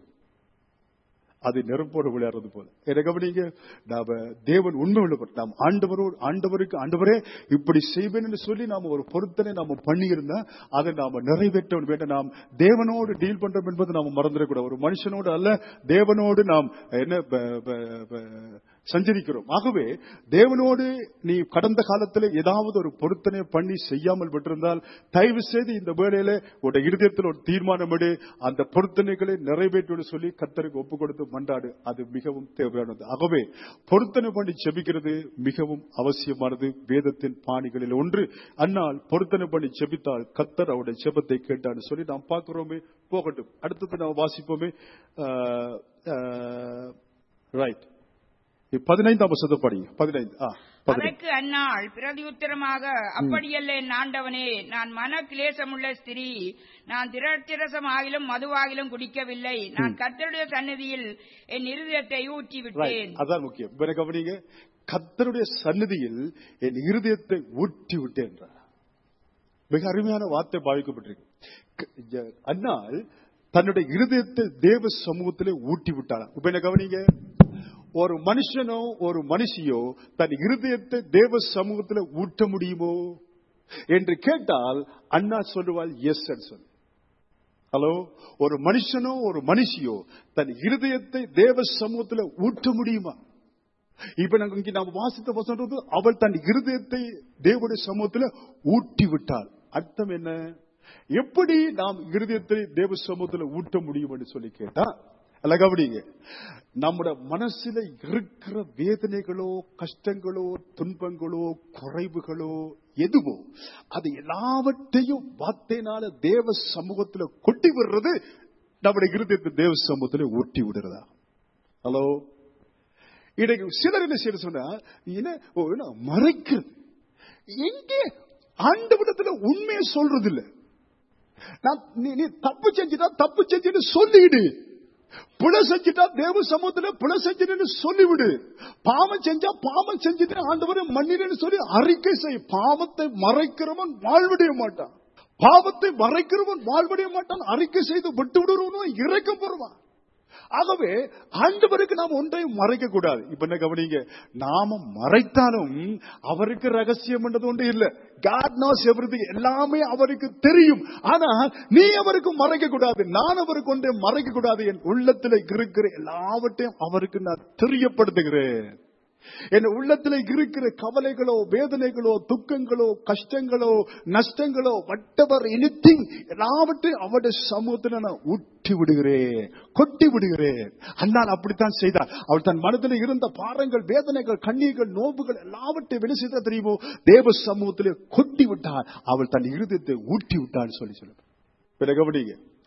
அது நெருப்போடு விளையாடுறது போல என்ன கவனிங்க நாம தேவன் உண்மை உள்ளவர் நாம் ஆண்டவரோடு ஆண்டவருக்கு ஆண்டவரே இப்படி செய்வேன் என்று சொல்லி நாம ஒரு பொருத்தனை நாம பண்ணியிருந்தா அதை நாம நிறைவேற்ற வேண்டும் நாம் தேவனோடு டீல் பண்றோம் என்பது நாம மறந்துடக்கூடாது ஒரு மனுஷனோடு அல்ல தேவனோடு நாம் என்ன ப- ப- ப- சஞ்சரிக்கிறோம் ஆகவே தேவனோடு நீ கடந்த காலத்தில் ஏதாவது ஒரு பொருத்தனை பண்ணி செய்யாமல் விட்டிருந்தால் தயவு செய்து இந்த வேளையில உடைய இருதயத்தில் ஒரு தீர்மானம் எடு அந்த பொருத்தனைகளை நிறைவேற்று சொல்லி கத்தருக்கு ஒப்பு கொடுத்து மண்டாடு அது மிகவும் தேவையானது ஆகவே பொருத்தனை பண்ணி செபிக்கிறது மிகவும் அவசியமானது வேதத்தின் பாணிகளில் ஒன்று அன்னால் பொருத்தனை பண்ணி செபித்தால் கத்தர் அவருடைய செபத்தை கேட்டான்னு சொல்லி நாம் பார்க்கிறோமே போகட்டும் அடுத்தது நாம் வாசிப்போமே ரைட் பதினைந்தாம் வசத்தை படிங்க பதினைந்து ஆ பதினைந்து அதற்கு அந்நாள் பிரதியுத்தரமாக அப்படியல்ல என் ஆண்டவனே நான் மன கிளேசமுள்ள ஸ்திரீ நான் திரட்டிரசம் ஆகிலும் மதுவாகிலும் குடிக்கவில்லை நான் கர்த்தருடைய சந்நிதியில் என் இருதயத்தை ஊற்றி Right. விட்டேன் அதான் முக்கியம் வேற கவனிங்க கத்தருடைய சந்நிதியில் என் இருதயத்தை ஊற்றி விட்டேன் என்றார் மிக அருமையான வார்த்தை பாவிக்கப்பட்டிருக்கு க- ஜ- அன்னால் தன்னுடைய இருதயத்தை தேவ சமூகத்திலே ஊட்டி விட்டாராம் இப்ப என்ன கவனிங்க ஒரு மனுஷனோ ஒரு மனுஷியோ தன் இருதயத்தை தேவ சமூகத்தில் ஊட்ட முடியுமோ என்று கேட்டால் அண்ணா சொல்லுவாள் எஸ் சொல்லு ஹலோ ஒரு மனுஷனோ ஒரு மனுஷியோ தன் இருதயத்தை தேவ சமூகத்தில் ஊட்ட முடியுமா இப்ப நாங்க இங்க நாம் வாசித்த வசனம் அவள் தன் இருதயத்தை தேவனுடைய சமூகத்தில் ஊட்டி விட்டாள் அர்த்தம் என்ன எப்படி நாம் இருதயத்தை தேவ சமூகத்தில் ஊட்ட முடியும் என்று சொல்லி கேட்டா அல்ல கவனிங்க நம்முடைய மனசுல இருக்கிற வேதனைகளோ கஷ்டங்களோ துன்பங்களோ குறைவுகளோ எதுவோ அது எல்லாவற்றையும் வார்த்தையினால தேவ சமூகத்துல கொட்டி விடுறது நம்முடைய இருதயத்தை தேவ சமூகத்துல ஊட்டி விடுறதா ஹலோ இன்னைக்கு சிலர் என்ன செய்ய சொன்னா என்ன ஓ, என்ன மறைக்கிறது எங்கே ஆண்டவிடத்துல உண்மையை சொல்றது இல்ல நான் நீ நீ தப்பு செஞ்சுட்டா தப்பு செஞ்சுட்டு சொல்லிடு புல செஞ்சுட்டா தேவ சமூகத்துல புல செஞ்சுட்டு சொல்லிவிடு பாவம் செஞ்சா பாவம் செஞ்சுட்டு ஆண்டவரை மன்னிடுன்னு சொல்லி அறிக்கை செய் பாவத்தை மறைக்கிறவன் வாழ்விடைய மாட்டான் பாவத்தை மறைக்கிறவன் வாழ்விடைய மாட்டான் அறிக்கை செய்து விட்டு விடுறவனும் இறக்கம் போடுவான் ஆகவே ஆண்டவருக்கு நாம் ஒன்றையும் மறைக்க கூடாது இப்ப என்ன கவனிங்க நாம மறைத்தாலும் அவருக்கு ரகசியம் என்றது ஒன்று இல்ல காட் knows everything எல்லாமே அவருக்கு தெரியும் ஆனா நீ அவருக்கு மறைக்க கூடாது நான் அவருக்கு ஒன்றை மறைக்க கூடாது என் உள்ளத்துல இருக்கிற எல்லாவற்றையும் அவருக்கு நான் தெரியப்படுத்துகிறேன் என் உள்ளத்துல இருக்கிற கவலைகளோ வேதனைகளோ துக்கங்களோ கஷ்டங்களோ நஷ்டங்களோ வட்டவர் எனிதிங் எல்லாவற்றையும் அவருடைய சமூகத்துல நான் ஊற்றி விடுகிறேன் கொட்டி விடுகிறேன் அண்ணால் அப்படித்தான் செய்தார் அவள் தன் மனதில் இருந்த பாரங்கள் வேதனைகள் கண்ணீர்கள் நோம்புகள் எல்லாவற்றையும் வெளி செய்த தெரியுமோ தேவ சமூகத்திலே கொட்டி விட்டார் அவள் தன் இருதயத்தை ஊற்றி விட்டாள் சொல்லி சொல்லுவார் பிறகு கவனிங்க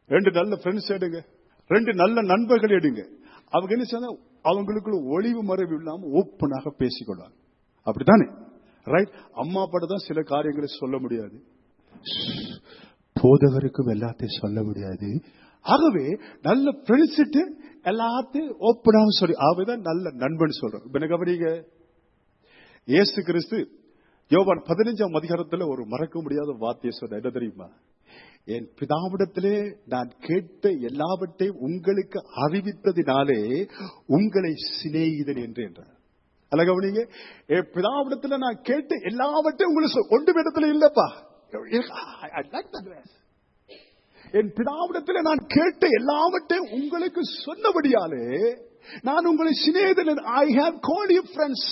ரெண்டு நல்ல ஃப்ரெண்ட்ஸ் எடுங்க ரெண்டு நல்ல நண்பர்கள் எடுங்க அவங்க என்ன செய்ய அவங்களுக்குள்ள ஒளிவு மறைவு இல்லாம ஓப்பனாக பேசிக்கொள்வாங்க அப்படித்தானே ரைட் அம்மா அப்பா தான் சில காரியங்களை சொல்ல முடியாது போதகருக்கும் எல்லாத்தையும் சொல்ல முடியாது ஆகவே நல்ல ஃப்ரெண்ட்ஸிட்டு எல்லாத்தையும் ஓப்பனாக சொல்லி ஆகவேதான் நல்ல நண்பன் சொல்றோம் இப்ப என்ன கவனிங்க இயேசு கிறிஸ்து யோவான் பதினஞ்சாம் அதிகாரத்துல ஒரு மறக்க முடியாத வார்த்தையை சொன்ன என்ன தெரியுமா என் பிதாவிடத்திலே நான் கேட்ட எல்லாவற்றையும் உங்களுக்கு அறிவித்ததினாலே உங்களை சிநேகிதன் என்று என்றார் அல்ல கவனிங்க என் பிதாவிடத்துல நான் கேட்ட எல்லாவற்றையும் உங்களுக்கு ஒன்று இடத்துல இல்லப்பா I like that verse. என் பிதாவிடத்தில் நான் கேட்ட எல்லாவற்றையும் உங்களுக்கு சொன்னபடியாலே நான் உங்களை சிநேகிதன் I have call you friends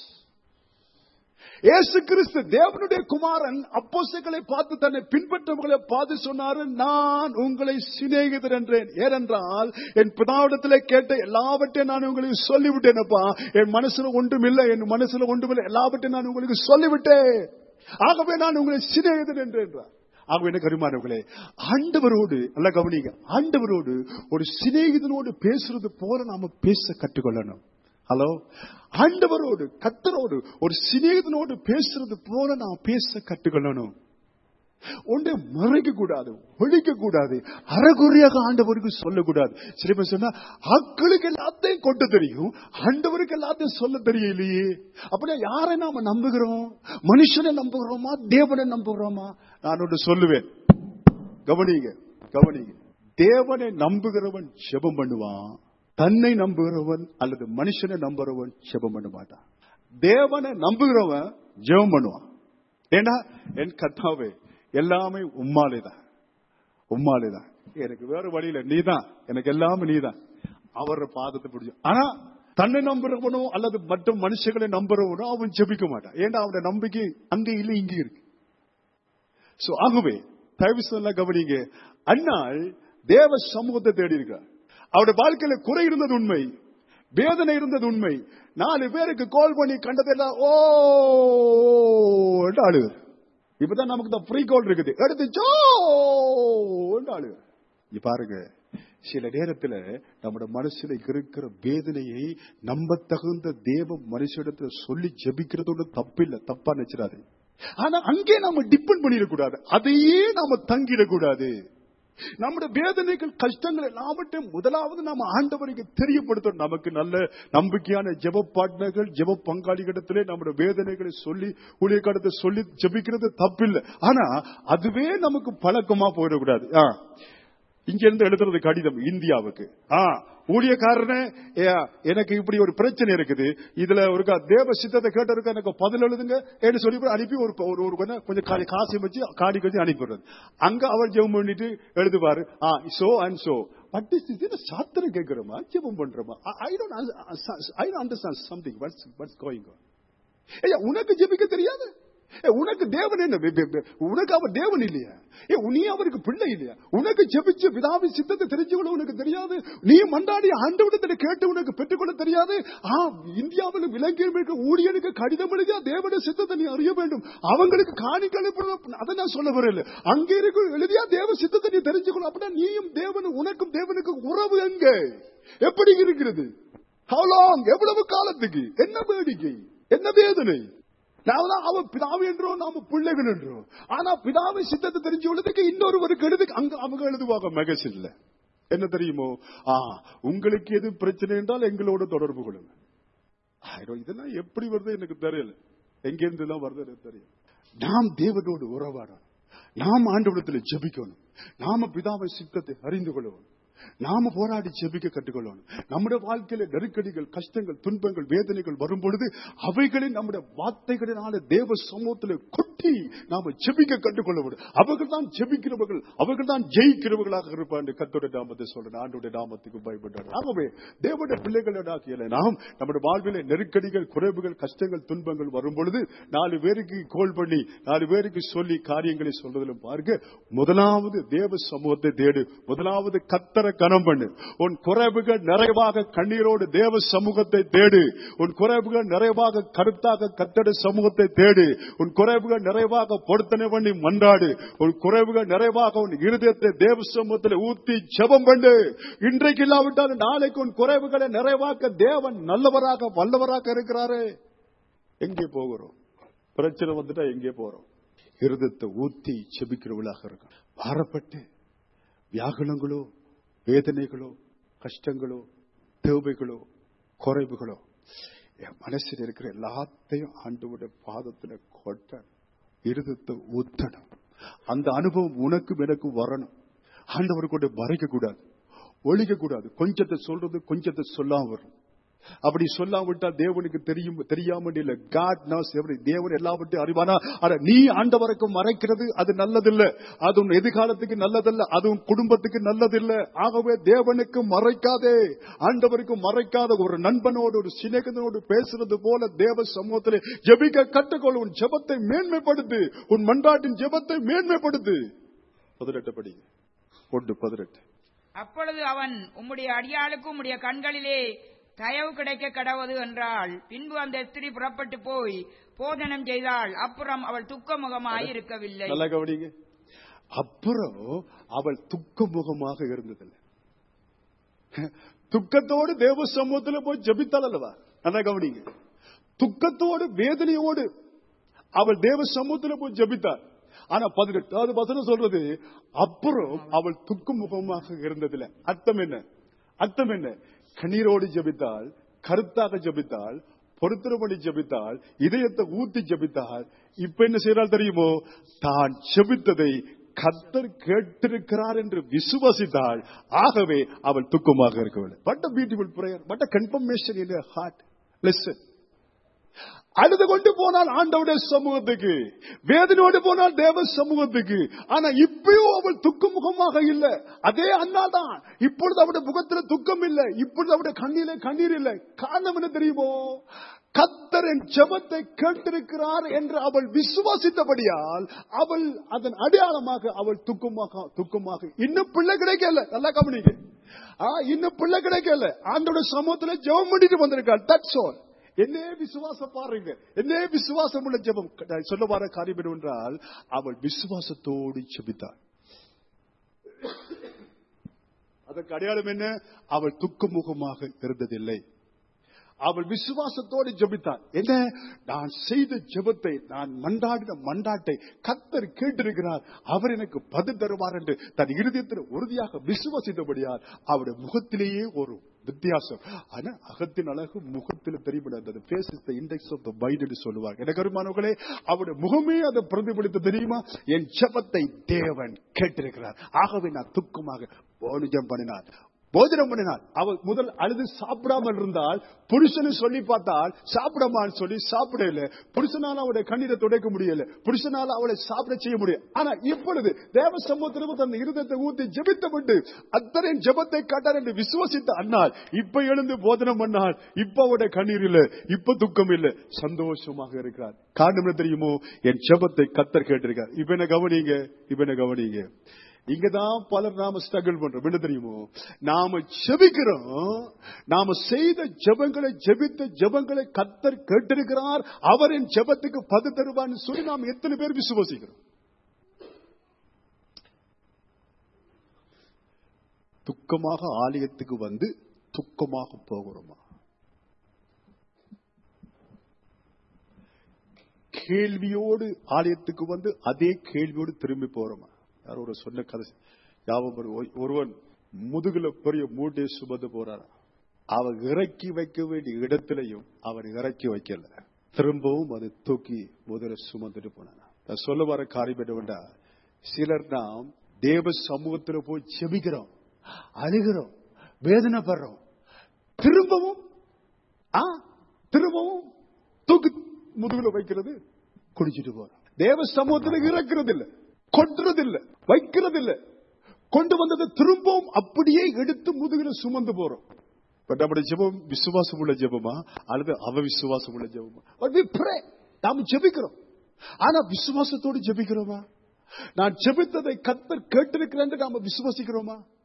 இயேசு கிறிஸ்து தேவனுடைய குமாரன் அப்போஸ்தலர்களை பார்த்து தன்னை பின்பற்றவர்களை பார்த்து சொன்னாரு நான் உங்களை சிநேகிதர் என்றேன் ஏனென்றால் என் பிதாவிடத்திலே கேட்ட எல்லாவற்றையும் நான் உங்களுக்கு சொல்லிவிட்டேனப்பா என் மனசுல ஒன்றுமில்லை என் மனசுல ஒன்றுமில்லை எல்லாவற்றையும் நான் உங்களுக்கு சொல்லிவிட்டேன் ஆகவே நான் உங்களை சிநேகிதன் என்று என்றார் ஆகவே என்ன கருமானவர்களே ஆண்டவரோடு அல்ல கவனிங்க ஆண்டவரோடு ஒரு சிநேகிதனோடு பேசுறது போல நாம பேச கற்றுக்கொள்ளணும் ஹலோ ஆண்டவரோடு கத்தரோடு ஒரு சிநேகிதனோடு பேசுறது போல நாம் பேச கற்றுக்கொள்ளணும் ஒன்றை மறைக்க கூடாது ஒழிக்க கூடாது அறகுறையாக ஆண்டவருக்கு சொல்லக்கூடாது சில பேர் சொன்னா ஆட்களுக்கு எல்லாத்தையும் கொண்டு தெரியும் ஆண்டவருக்கு எல்லாத்தையும் சொல்ல தெரியலையே அப்படின்னா யாரை நாம நம்புகிறோம் மனுஷனை நம்புகிறோமா தேவனை நம்புகிறோமா நான் ஒன்று சொல்லுவேன் கவனிங்க கவனிங்க தேவனை நம்புகிறவன் ஜெபம் பண்ணுவான் தன்னை நம்புகிறவன் அல்லது மனுஷனை நம்புகிறவன் ஜெபம் பண்ண மாட்டான் தேவனை நம்புகிறவன் ஜெபம் பண்ணுவான் ஏன்னா என் கத்தாவே எல்லாமே உம்மாலே தான் உம்மாலே தான் எனக்கு வேற வழியில நீதான் எனக்கு எல்லாமே நீதான் அவர பாதத்தை பிடிக்கும் ஆனா தன்னை நம்புறவனோ அல்லது மற்ற மனுஷங்களை நம்புறவனோ அவன் ஜெபிக்க மாட்டான் ஏன்னா அவனோட நம்பிக்கை அங்க இல்லை இங்க இருக்கு சோ ஆகவே தயவு சொல்ல கவனிங்க அண்ணாள் தேவ சமூகத்தை தேடி இருக்கிறார் அவருடைய வாழ்க்கையில குறை இருந்தது உண்மை வேதனை இருந்தது உண்மை நாலு பேருக்கு கால் பண்ணி கண்டதெல்லாம் ஓ அழுகுற இப்பதான் நமக்கு தான் ஃப்ரீ கால் இருக்குது எடுத்து ஜோ அழுகுற இப்ப பாருங்க சில நேரத்துல நம்முடைய மனசுல இருக்கிற வேதனையை நம்ப தகுந்த தேவ மனுஷிடத்துல சொல்லி ஜெபிக்கிறது தப்பு இல்ல தப்பா நினைச்சிடாது ஆனா அங்கே நாம டிபெண்ட் பண்ணிடக்கூடாது அதையே நாம தங்கிடக்கூடாது நம்முடைய வேதனைகள் கஷ்டங்கள் எல்லாவற்றையும் முதலாவது நாம ஆண்டவருக்கு தெரியப்படுத்தணும் நமக்கு நல்ல நம்பிக்கையான ஜெப பார்ட்னர்கள் ஜெப பங்காளிகளிடத்திலே நம்முடைய வேதனைகளை சொல்லி ஊழியக்காரத்தை சொல்லி ஜெபிக்கிறது தப்பில்லை ஆனா அதுவே நமக்கு பழக்கமா போயிடக்கூடாது ஆ. இங்க இருந்து எழுதுறது கடிதம் இந்தியாவுக்கு ஆ ஊழியக்காரனே ஏ, எனக்கு இப்படி ஒரு பிரச்சனை இருக்குது இதுல ஒரு க- தேவ சித்தத்தை கேட்டதுக்கு எனக்கு பதில் எழுதுங்க என்று சொல்லி போய் அனுப்பி ஒரு ஒரு ஒரு கொஞ்சம் கொஞ்சம் காலி காசு வச்சு காடி கழிச்சு அனுப்பிடுறது அங்க அவர் ஜெபம் பண்ணிட்டு எழுதுவாரு ஆ so and so but is இது சாத்திரம் கேட்கிறோமா ஜெபம் பண்றோமா I don't I don't understand something what's what's going ஐயா உனக்கு ஜெபிக்க தெரியாது ஏ, உனக்கு தேவன் என்ன வெ- வெ- வெ- உனக்கு அவர் தேவன் இல்லையா ஏ நீ அவருக்கு பிள்ளை இல்லையா உனக்கு ஜெபிச்சு பிதாவின் சித்தத்தை தெரிஞ்சுக்கொள்ள உனக்கு தெரியாது நீ மண்டாடி ஆண்டவனத்தில் கேட்டு உனக்கு பெற்றுக்கொள்ள தெரியாது ஆ இந்தியாவில் விலங்கில் இருக்க ஊழியனுக்கு கடிதம் எழுதியா தேவன சித்தத்தை நீ அறிய வேண்டும் அவங்களுக்கு காணிக்கை அனுப்பணும் அதை நான் சொல்ல வரல அங்கே இருக்க எழுதியா தேவ சித்தத்தை நீ தெரிஞ்சுக்கணும் அப்படின்னா நீயும் தேவன் உனக்கும் தேவனுக்கு உறவு எங்க எப்படி இருக்கிறது How long? எவ்வளவு காலத்துக்கு என்ன வேடிக்கை என்ன வேதனை நாம தான் அவன் பிதாவு என்றோம் நாம பிள்ளைகள் என்றோம் ஆனா பிதாவின் சித்தத்தை தெரிஞ்சு உள்ளதுக்கு இன்னொருவருக்கு எழுது அங்க அவங்க எழுதுவாங்க மெகசின்ல என்ன தெரியுமோ ஆ உங்களுக்கு எது பிரச்சனை என்றால் எங்களோட தொடர்பு கொள்ளுங்க ஆயிரம் இதெல்லாம் எப்படி வருது எனக்கு தெரியல எங்கிருந்து தான் வருது எனக்கு தெரியும் நாம் தேவனோடு உறவாடணும் நாம் ஆண்டவரத்தில் ஜெபிக்கணும் நாம பிதாவை சித்தத்தை அறிந்து கொள்ளணும் நாம போராடி ஜெபிக்க கற்றுக்கொள்ளணும் நம்முடைய வாழ்க்கையில நெருக்கடிகள் கஷ்டங்கள் துன்பங்கள் வேதனைகள் வரும் பொழுது அவைகளை நம்முடைய வார்த்தைகளினால தேவ சமூகத்தில் கொட்டி நாம ஜெபிக்க கற்றுக்கொள்ள வேண்டும் அவர்கள் தான் ஜெபிக்கிறவர்கள் அவர்கள் தான் ஜெயிக்கிறவர்களாக இருப்பாங்க கத்தோட நாமத்தை சொல்றேன் ஆண்டோட நாமத்துக்கு பயப்பட்டார் ஆகவே தேவனுடைய பிள்ளைகளோடாக்கிய நாம் நம்முடைய வாழ்வில நெருக்கடிகள் குறைவுகள் கஷ்டங்கள் துன்பங்கள் வரும் பொழுது நாலு பேருக்கு கோல் பண்ணி நாலு பேருக்கு சொல்லி காரியங்களை சொல்றதிலும் பாருங்க முதலாவது தேவ சமூகத்தை தேடு முதலாவது கத்தரை கத்தரை கனம் பண்ணு உன் குறைவுகள் நிறைவாக கண்ணீரோடு தேவ சமூகத்தை தேடு உன் குறைவுகள் நிறைவாக கருத்தாக கத்தட சமூகத்தை தேடு உன் குறைவுகள் நிறைவாக பொருத்தனை பண்ணி மன்றாடு உன் குறைவுகள் நிறைவாக உன் இருதயத்தை தேவ சமூகத்தில் ஊத்தி ஜெபம் பண்ணு இன்றைக்கு இல்லாவிட்டால் நாளைக்கு உன் குறைவுகளை நிறைவாக்க தேவன் நல்லவராக வல்லவராக இருக்கிறாரே எங்கே போகிறோம் பிரச்சனை வந்துட்டா எங்கே போறோம் இருதத்தை ஊத்தி செபிக்கிறவளாக இருக்கும் பாரப்பட்டு வியாகுலங்களோ வேதனைகளோ கஷ்டங்களோ தேவைகளோ குறைவுகளோ என் மனசில் இருக்கிற எல்லாத்தையும் ஆண்டவுடைய பாதத்துல கொட்ட இருதத்தை ஊத்தணும் அந்த அனுபவம் உனக்கும் எனக்கும் வரணும் ஆண்டவர் கூட மறைக்க கூடாது ஒழிக்க கூடாது கொஞ்சத்தை சொல்றது கொஞ்சத்தை சொல்லாம வரும் அப்படி சொல்லாவிட்டால் தேவனுக்கு தெரியும் தெரியாமல் இல்ல காட் knows every தேவன் எல்லாவற்றையும் அறிவானா ஆனா நீ ஆண்டவருக்கு மறைக்கிறது அது நல்லதில்ல அது உன் எதிர்காலத்துக்கு நல்லதல்ல அது உன் குடும்பத்துக்கு நல்லதில்ல ஆகவே தேவனுக்கு மறைக்காதே ஆண்டவருக்கு மறைக்காத ஒரு நண்பனோடு ஒரு சிநேகனோடு பேசுறது போல தேவ சமூகத்திலே ஜெபிக்க கற்றுக்கொள் உன் ஜெபத்தை மேன்மைப்படுத்து உன் மன்றாட்டின் ஜெபத்தை மேன்மைப்படுத்து பதினெட்டு படி ஒன்று பதினெட்டு அப்பொழுது அவன் உம்முடைய அடியாளுக்கு உம்முடைய கண்களிலே தயவு கிடைக்க கடவது என்றாள் பின்பு அந்த ஸ்திரீ புறப்பட்டு போய் போதனம் செய்தாள் அப்புறம் அவள் துக்கமுகமாய் இருக்கவில்லை நல்லா கவனிங்க அப்புறம் அவள் துக்க முகமாக இருந்ததில்லை துக்கத்தோடு தேவ சமூகத்துல போய் ஜபித்தாள் அல்லவா நல்லா கவனிங்க துக்கத்தோடு வேதனையோடு அவள் தேவ சமூகத்துல போய் ஜபித்தாள் ஆனா பதினெட்டு அது வசனம் சொல்றது அப்புறம் அவள் துக்க முகமாக இருந்ததில்லை அர்த்தம் என்ன அர்த்தம் என்ன கண்ணீரோடு ஜபித்தாள் கருத்தாக ஜபித்தாள் பொருத்தரமணி ஜபித்தாள் இதயத்தை ஊத்தி ஜபித்தாள் இப்ப என்ன செய்யறாள் தெரியுமோ தான் ஜபித்ததை கத்தர் கேட்டிருக்கிறார் என்று விசுவசித்தாள் ஆகவே அவள் துக்கமாக இருக்கவில்லை but beautiful prayer but confirmation in heart listen அழுது கொண்டு போனால் ஆண்டவுடைய சமூகத்துக்கு வேதனையோடு போனால் தேவ சமூகத்துக்கு ஆனா இப்பயும் அவள் துக்க முகமாக இல்ல அதே அண்ணா தான் இப்பொழுது அவருடைய முகத்துல துக்கம் இல்ல இப்பொழுது அவருடைய கண்ணில கண்ணீர் இல்லை காரணம் என்ன தெரியுமோ கத்தரின் ஜெபத்தை கேட்டிருக்கிறார் என்று அவள் விசுவாசித்தபடியால் அவள் அதன் அடையாளமாக அவள் துக்கமாக துக்கமாக இன்னும் பிள்ளை கிடைக்கல நல்லா கவனிங்க ஆ, இன்னும் பிள்ளை கிடைக்கல ஆண்டோட சமூகத்துல ஜெபம் பண்ணிட்டு வந்திருக்காள் தட்ஸ் ஆல் என்னே விசுவாசம் பாருங்க என்னே விசுவாசம் உள்ள ஜெபம் நான் சொல்ல வர காரியம் என்னவென்றால் அவள் விசுவாசத்தோடு ஜெபித்தாள் அதற்கு அடையாளம் என்ன அவள் துக்கமுகமாக இருந்ததில்லை அவள் விசுவாசத்தோடு ஜெபித்தாள் என்ன நான் செய்த ஜெபத்தை நான் மண்டாடின மண்டாட்டை கத்தர் கேட்டிருக்கிறார் அவர் எனக்கு பதில் தருவார் என்று தன் இருதயத்தில் உறுதியாக விசுவாசித்தபடியால் அவருடைய முகத்திலேயே ஒரு வித்தியாசம் ஆனா அகத்தின் அழகு முகத்தில் தெரிவிடாது face is the index of the mind என்று சொல்லுவார் எனக்கு அருமானவர்களே அவருடைய முகமே அதை பிரதிபலித்து தெரியுமா என் ஜெபத்தை தேவன் கேட்டிருக்கிறார் ஆகவே நான் துக்கமாக போனிஜம் பண்ணினார் போஜனம் பண்ணினாள் அவள் முதல் அழுது சாப்பிடாமல் இருந்தால் புருஷனு சொல்லி பார்த்தால் சாப்பிடமான்னு சொல்லி சாப்பிடல புருஷனால அவளுடைய கண்ணீரை துடைக்க முடியல புருஷனால அவளை சாப்பிட செய்ய முடியும் ஆனா இப்பொழுது தேவ சமூகத்திலும் தன் இருதயத்தை ஊத்தி ஜெபித்தப்பட்டு அத்தனை ஜெபத்தை காட்டார் என்று விசுவசித்த அண்ணாள் இப்ப எழுந்து போதனம் பண்ணாள் இப்ப அவருடைய கண்ணீர் இல்ல இப்ப துக்கம் இல்ல சந்தோஷமாக இருக்கிறார் காரணம் என்ன தெரியுமோ என் ஜெபத்தை கத்தர் கேட்டிருக்கார் இப்ப என்ன கவனிங்க இப்ப என்ன கவனிங்க இங்கதான் பலர் நாம ஸ்ட்ரகிள் பண்றோம் என்ன தெரியுமோ நாம ஜெபிக்கிறோம் நாம செய்த ஜெபங்களை ஜெபித்த ஜெபங்களை கத்தர் கேட்டிருக்கிறார் அவரின் ஜெபத்துக்கு பது தருவான்னு சொல்லி நாம் எத்தனை பேர் விசுவாசிக்கிறோம் துக்கமாக ஆலயத்துக்கு வந்து துக்கமாக போகிறோமா கேள்வியோடு ஆலயத்துக்கு வந்து அதே கேள்வியோடு திரும்பி போறோமா யாரோ ஒரு சொன்ன கதை ஞாபகம் வருது. ஒரு- ஒருவன் முதுகுல பெரிய மூட்டையை சுமந்து போறான் அவன் இறக்கி வைக்க வேண்டிய இடத்திலையும் அவன் இறக்கி வைக்கல திரும்பவும் அதை தூக்கி முதல்ல சுமந்துட்டு போனான் நான் சொல்ல வர காரியம் என்னவென்றா சிலர் நாம் தேவ சமூகத்துல போய் செபிக்கிறோம் அழுகிறோம் வேதனைப்படுறோம் திரும்பவும் ஆ திரும்பவும் தூக்கி முதுகுல வைக்கிறது குடிச்சிட்டு போறோம் தேவ சமூகத்துல இறக்குறது இல்ல கொட்டுறது இல்ல வைக்கிறது இல்ல கொண்டு வந்ததை திரும்பவும் அப்படியே எடுத்து முதுகுல சுமந்து போறோம் பட் நம்முடைய ஜெபம் விசுவாசம் உள்ள ஜெபமா அல்லது அவ விசுவாசம் உள்ள ஜெபமா But we pray. நாம ஜெபிக்கிறோம் ஆனா விசுவாசத்தோடு ஜெபிக்கிறோமா நான் ஜெபித்ததை கத்தர் கேட்டிருக்கிறேன் என்று நாம விசுவாசிக்கிறோமா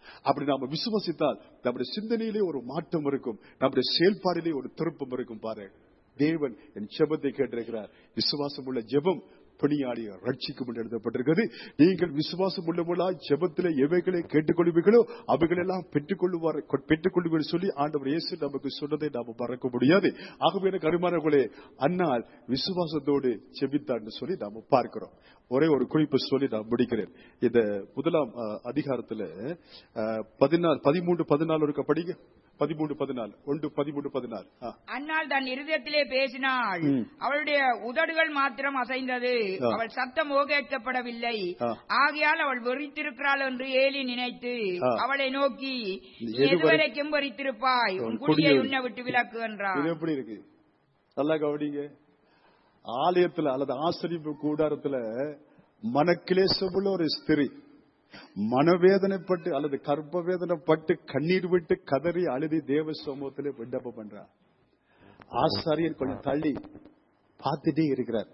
அப்படி நாம விசுவசித்தால் நம்முடைய சிந்தனையிலே ஒரு மாற்றம் இருக்கும் நம்முடைய செயல்பாடிலே ஒரு திருப்பம் இருக்கும் பாரு தேவன் என் ஜெபத்தை கேட்டிருக்கிறார் விசுவாசம் உள்ள ஜெபம் பணியாடிய ரட்சிக்கும் என்று எழுதப்பட்டிருக்கிறது நீங்கள் விசுவாசம் உள்ளவர்களாய் ஜெபத்திலே எவைகளை கேட்டுக்கொள்வீர்களோ அவைகளெல்லாம் பெற்றுக்கொள்ளுவார் பெற்றுக்கொள்வீர்கள் சொல்லி ஆண்டவர் இயேசு நமக்கு சொன்னதை நாம மறக்க முடியாது ஆகவே எனக்கு அருமானவர்களே அன்னால் விசுவாசத்தோடு செபித்தான்னு சொல்லி நாம பார்க்கிறோம் ஒரே ஒரு குறிப்பு சொல்லி நான் முடிக்கிறேன் இந்த முதலாம் அஹ், அதிகாரத்துல அஹ், பதினாலு பதிமூன்று பதினாலு இருக்க படிங்க பதிமூன்று பதினாலு ஒன்று பதிமூன்று பதினாலு ஆ. அன்னாள் தன் இருதயத்திலே பேசினாள் ம். அவளுடைய உதடுகள் மாத்திரம் அசைந்தது ஆ. அவள் சத்தமோ கேட்கப்படவில்லை ஆ. ஆகையால் அவள் வெறித்திருக்கிறாள் என்று ஏலி நினைத்து ஆ. அவளை நோக்கி நீ "நீ எதுவரை- எதுவரைக்கும் வெறித்திருப்பாய் உன் உன் குடியை குடியை- உன்னை விட்டு விலக்கு என்றார் இது எப்படி இருக்கு நல்லா கவனிங்க ஆலயத்துல அல்லது ஆசிரியப்பு கூடாரத்துல மனக்கிலேசமுள்ள ஒரு ஸ்திரி மனவேதனைப்பட்டு அல்லது கர்ப்ப வேதனைப்பட்டு கண்ணீர் விட்டு கதறி அழுதி தேவ சமூகத்திலே விண்ணப்பம் பண்றார் ஆசாரியர் கொஞ்சம் தள்ளி பார்த்துட்டே இருக்கிறார்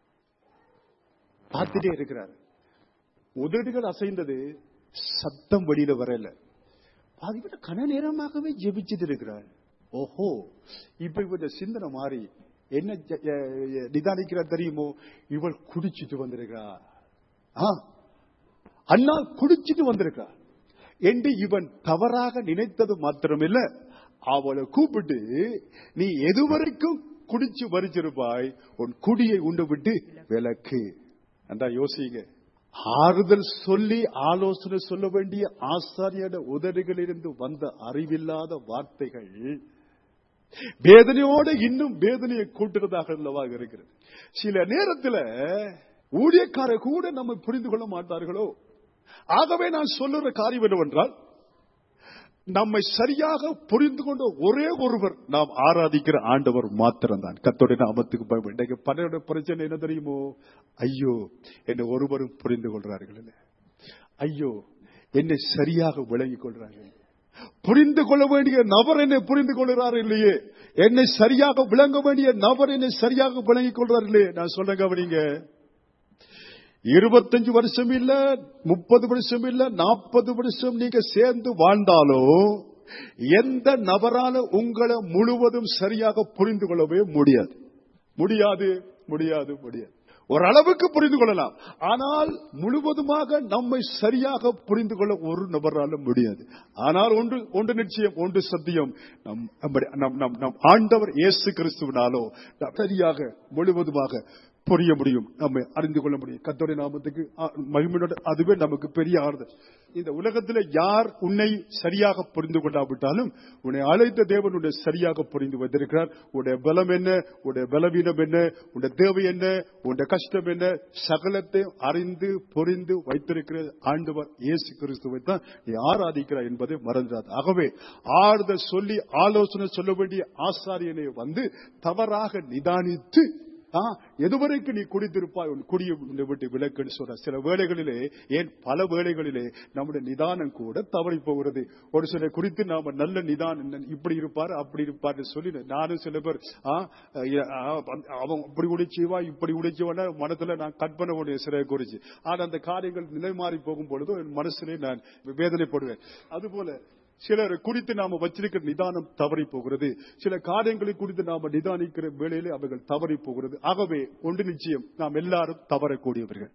பார்த்துட்டே இருக்கிறார் உதடுகள் அசைந்தது சத்தம் வெளியில வரல பாதிப்பட்ட கன நேரமாகவே ஜெபிச்சுட்டு இருக்கிறார் ஓஹோ இப்ப இவருடைய சிந்தனை மாறி என்ன ஜ- எ- எ- நிதானிக்கிறார் தெரியுமோ இவள் குடிச்சிட்டு வந்திருக்கிறா ஆ, அண்ணா குடிச்சிட்டு வந்திருக்கா என்று இவன் தவறாக நினைத்தது மாத்திரமில்ல அவளை கூப்பிட்டு நீ எதுவரைக்கும் குடிச்சு மறிச்சிருப்பாய் உன் குடியை உண்டு விட்டு விலக்கு அண்டா யோசிங்க ஆறுதல் சொல்லி ஆலோசனை சொல்ல வேண்டிய ஆசாரியோட உதடுகளிலிருந்து வந்த அறிவில்லாத வார்த்தைகள் வேதனையோட இன்னும் வேதனையை கூட்டுறதாக அல்லவா இருக்கிறது சில நேரத்துல ஊழியக்கார கூட நம்ம புரிந்து கொள்ள மாட்டார்களோ ஆகவே நான் சொல்லுற காரியம் என்னவென்றால் நம்மை சரியாக புரிந்து கொண்ட ஒரே ஒருவர் நாம் ஆராதிக்கிற ஆண்டவர் மாத்திரம்தான் கத்தோட நாமத்துக்கு பயப்படும் இன்னைக்கு பலரோட பிரச்சனை என்ன தெரியுமோ ஐயோ என்னை ஒருவரும் புரிந்து கொள்றார்கள் இல்ல. ஐயோ என்னை சரியாக விளங்கிக் கொள்றார்கள் புரிந்து கொள்ள வேண்டிய நபர் என்னை புரிந்து கொள்கிறார் இல்லையே என்னை சரியாக விளங்க வேண்டிய நபர் என்னை சரியாக விளங்கிக் கொள்றார் இல்லையே நான் சொல்ல கவனிங்க இருபத்தஞ்சு வருஷம் இல்ல முப்பது வருஷம் இல்ல நாற்பது வருஷம் நீங்க சேர்ந்து வாழ்ந்தாலும் எந்த நபரால உங்களை முழுவதும் சரியாக புரிந்து கொள்ளவே முடியாது முடியாது முடியாது முடியாது ஓரளவுக்கு புரிந்து கொள்ளலாம் ஆனால் முழுவதுமாக நம்மை சரியாக புரிந்து கொள்ள ஒரு நபரால முடியாது ஆனால் ஒன்று ஒன்று நிச்சயம் ஒன்று சத்தியம் நம் நம்முடைய- நம் நம் நம் ஆண்டவர் இயேசு கிறிஸ்துவினாலோ நாம் சரியாக முழுவதுமாக புரிய முடியும் நம்ம அறிந்து கொள்ள முடியும் கத்தோடைய நாமத்துக்கு ஆ- மகிமையோட அதுவே நமக்கு பெரிய ஆறுதல் இந்த உலகத்தில் யார் உன்னை சரியாக புரிந்து கொண்டாவிட்டாலும் உன்னை அழைத்த தேவன் உன்னை சரியாக புரிந்து வைத்திருக்கிறார் உன்னுடைய பலம் என்ன உன்னுடைய பலவீனம் என்ன உன்னுடைய தேவை என்ன உன்னுடைய கஷ்டம் என்ன சகலத்தை அறிந்து புரிந்து வைத்திருக்கிற ஆண்டவர் இயேசு கிறிஸ்துவை தான் நீ ஆராதிக்கிறாய் என்பதை மறந்துடாது ஆகவே ஆறுதல் சொல்லி ஆலோசனை சொல்ல வேண்டிய ஆசாரியனை வந்து தவறாக நிதானித்து ஆ, எதுவரைக்கும் நீ குடித்திருப்பாய் உன் குடியை உன்னை விட்டு விலக்குன்னு சொல்ற சில வேளைகளிலே ஏன் பல வேளைகளிலே நம்முடைய நிதானம் கூட தவறி போகிறது ஒரு சில குறித்து நாம நல்ல நிதானம் இப்படி இருப்பார் அப்படி இருப்பார் சொல்லி நானும் சில பேர் ஆ, ஆ, அவன் அப்படி உடைச்சிவா இப்படி உடைச்சிவான மனத்துல நான் கற்பனை பண்ணுவேன் சில குறிச்சு ஆனா அந்த காரியங்கள் நிலை மாறி போகும் பொழுது என் மனசுலே நான் வேதனைப்படுவேன் அதுபோல சிலர் குறித்து நாம வச்சிருக்கிற நிதானம் தவறி போகிறது சில காரியங்களை குறித்து நாம நிதானிக்கிற வேளையிலே அவைகள் தவறி போகிறது ஆகவே ஒன்று நிச்சயம் நாம் எல்லாரும் தவறக்கூடியவர்கள்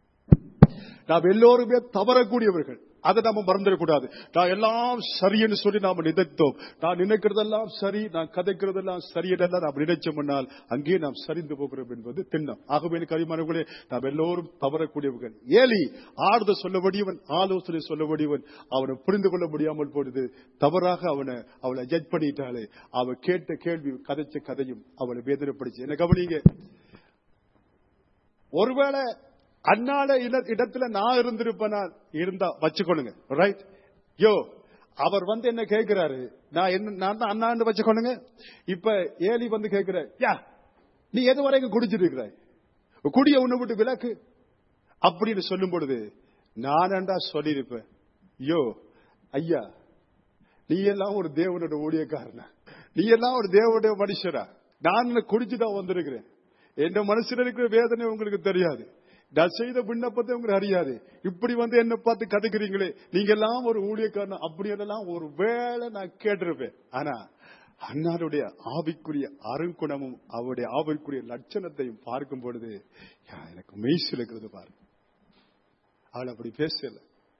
நாம் எல்லோருமே தவறக்கூடியவர்கள் அதை நாம மறந்துடக்கூடாது நான் எல்லாம் சரியென்று சொல்லி நாம நினைத்தோம் நான் நினைக்கிறதெல்லாம் சரி நான் கதைக்கிறதெல்லாம் சரியெல்லாம் நாம் நினைச்சோம்னால் அங்கே நாம் சரிந்து போகிறோம் என்பது திண்ணம் ஆகவே எனக்கு அறிமானவர்களே நாம் எல்லோரும் தவறக்கூடியவர்கள் ஏலி ஆறுதல் சொல்ல வேண்டியவன் ஆலோசனை சொல்ல வேண்டியவன் அவனை புரிந்து கொள்ள முடியாமல் போனது தவறாக அவனை அவளை ஜட்ஜ் பண்ணிட்டாலே அவ கேட்ட கேள்வி கதைச்ச கதையும் அவளை வேதனைப்படுச்சு என்ன கவனிங்க ஒருவேளை அன்னால இட- இடத்துல நான் இருந்திருப்பேனா இருந்தா வச்சுக்கொள்ளுங்க ரைட் யோ அவர் வந்து என்ன கேட்கிறாரு நான் என்ன நான் தான் அண்ணாண்டு வச்சுக்கொள்ளுங்க இப்ப ஏலி வந்து கேட்கிற யா நீ எது வரைக்கும் குடிச்சிட்டு இருக்கிறாய் குடிய உன்னை விட்டு விலக்கு அப்படின்னு சொல்லும் பொழுது நானண்டா சொல்லியிருப்பேன் யோ ஐயா நீ எல்லாம் ஒரு தேவனோட ஊழியக்காரனா நீ எல்லாம் ஒரு தேவனுடைய மனுஷரா நான் குடிச்சுதான் வந்திருக்கிறேன் என் மனசுல இருக்கிற வேதனை உங்களுக்கு தெரியாது நான் செய்த விண்ணப்பத்தை உங்களுக்கு அறியாது இப்படி வந்து என்ன பார்த்து கதைக்கிறீங்களே நீங்க எல்லாம் ஒரு ஊழியக்காரன் அப்படி எல்லாம் ஒரு வேளை நான் கேட்டிருப்பேன் ஆனா அண்ணாருடைய ஆவிக்குரிய அருங்குணமும் அவருடைய ஆவிக்குரிய லட்சணத்தையும் பார்க்கும் பொழுது யா, எனக்கு மெய்சில் இருக்கிறது பாரு அவள் அப்படி பேசல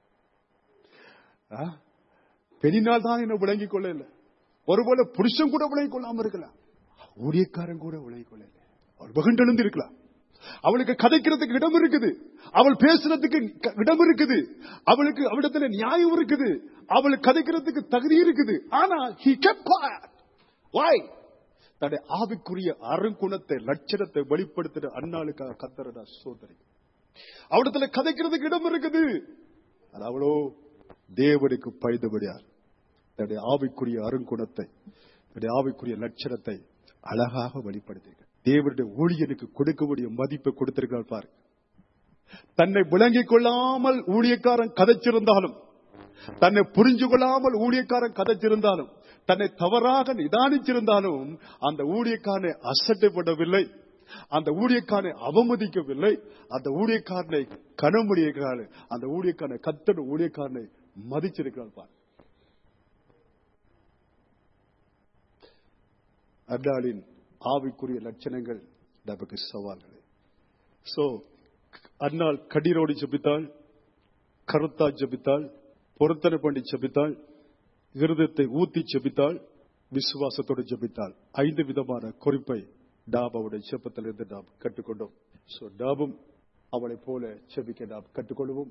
ஆ? பெரினால் தான் என்ன விளங்கிக் கொள்ள இல்லை ஒருவேளை புருஷன் கூட விளங்கிக் கொள்ளாம இருக்கலாம் ஊழியக்காரன் கூட விளங்கிக் கொள்ள இல்லை அவள் வெகுண்டெழுந்து இருக்கலாம் அவளுக்கு கதைக்கிறதுக்கு இடம் இருக்குது அவள் பேசுறதுக்கு க- இடம் இருக்குது அவளுக்கு அவளிடத்துல நியாயம் இருக்குது அவளுக்கு கதைக்கிறதுக்கு தகுதி இருக்குது ஆனா he kept quiet. Why? தன்னுடைய ஆவிக்குரிய அருங்குணத்தை லட்சணத்தை வெளிப்படுத்துற அண்ணாளுக்காக கத்தரடா சோதரி அவடத்துல கதைக்கிறதுக்கு இடம் இருக்குது அது அவளோ தேவனுக்கு பயந்தபடியார் தன்னுடைய ஆவிக்குரிய அருங்குணத்தை தன்னுடைய ஆவிக்குரிய லட்சணத்தை அழகாக வெளிப்படுத்தியிருக்க தேவனுடைய ஊழியனுக்கு கொடுக்கக்கூடிய மதிப்பை கொடுத்திருக்கிறார் பாரு தன்னை விளங்கிக் கொள்ளாமல் ஊழியக்காரன் கதைச்சிருந்தாலும் தன்னை புரிஞ்சு கொள்ளாமல் ஊழியக்காரன் கதைச்சிருந்தாலும் தன்னை தவறாக நிதானிச்சிருந்தாலும் அந்த ஊழியக்காரனை அசட்டைப்படவில்லை அந்த ஊழியக்காரனை அவமதிக்கவில்லை அந்த ஊழியக்காரனை கனமுடியிருக்கிறாள் அந்த ஊழியக்காரனை கத்தட ஊழியக்காரனை மதிச்சிருக்கிறாள் பார் அன்னாளின் ஆவிக்குரிய லட்சணங்கள் நமக்கு சவால்கள் சோ அன்னாள் கண்ணீரோடு ஜெபித்தாள் கருத்தா ஜெபித்தாள் பொருத்தனை பண்ணி ஜெபித்தாள் இருதயத்தை ஊத்தி ஜெபித்தாள் விசுவாசத்தோடு ஜெபித்தாள் ஐந்து விதமான குறிப்பை நாம் அவருடைய ஜெபத்திலிருந்து நாம் கற்றுக்கொண்டோம் சோ நாமும் அவளைப் போல ஜெபிக்க நாம் கற்றுக்கொள்வோம்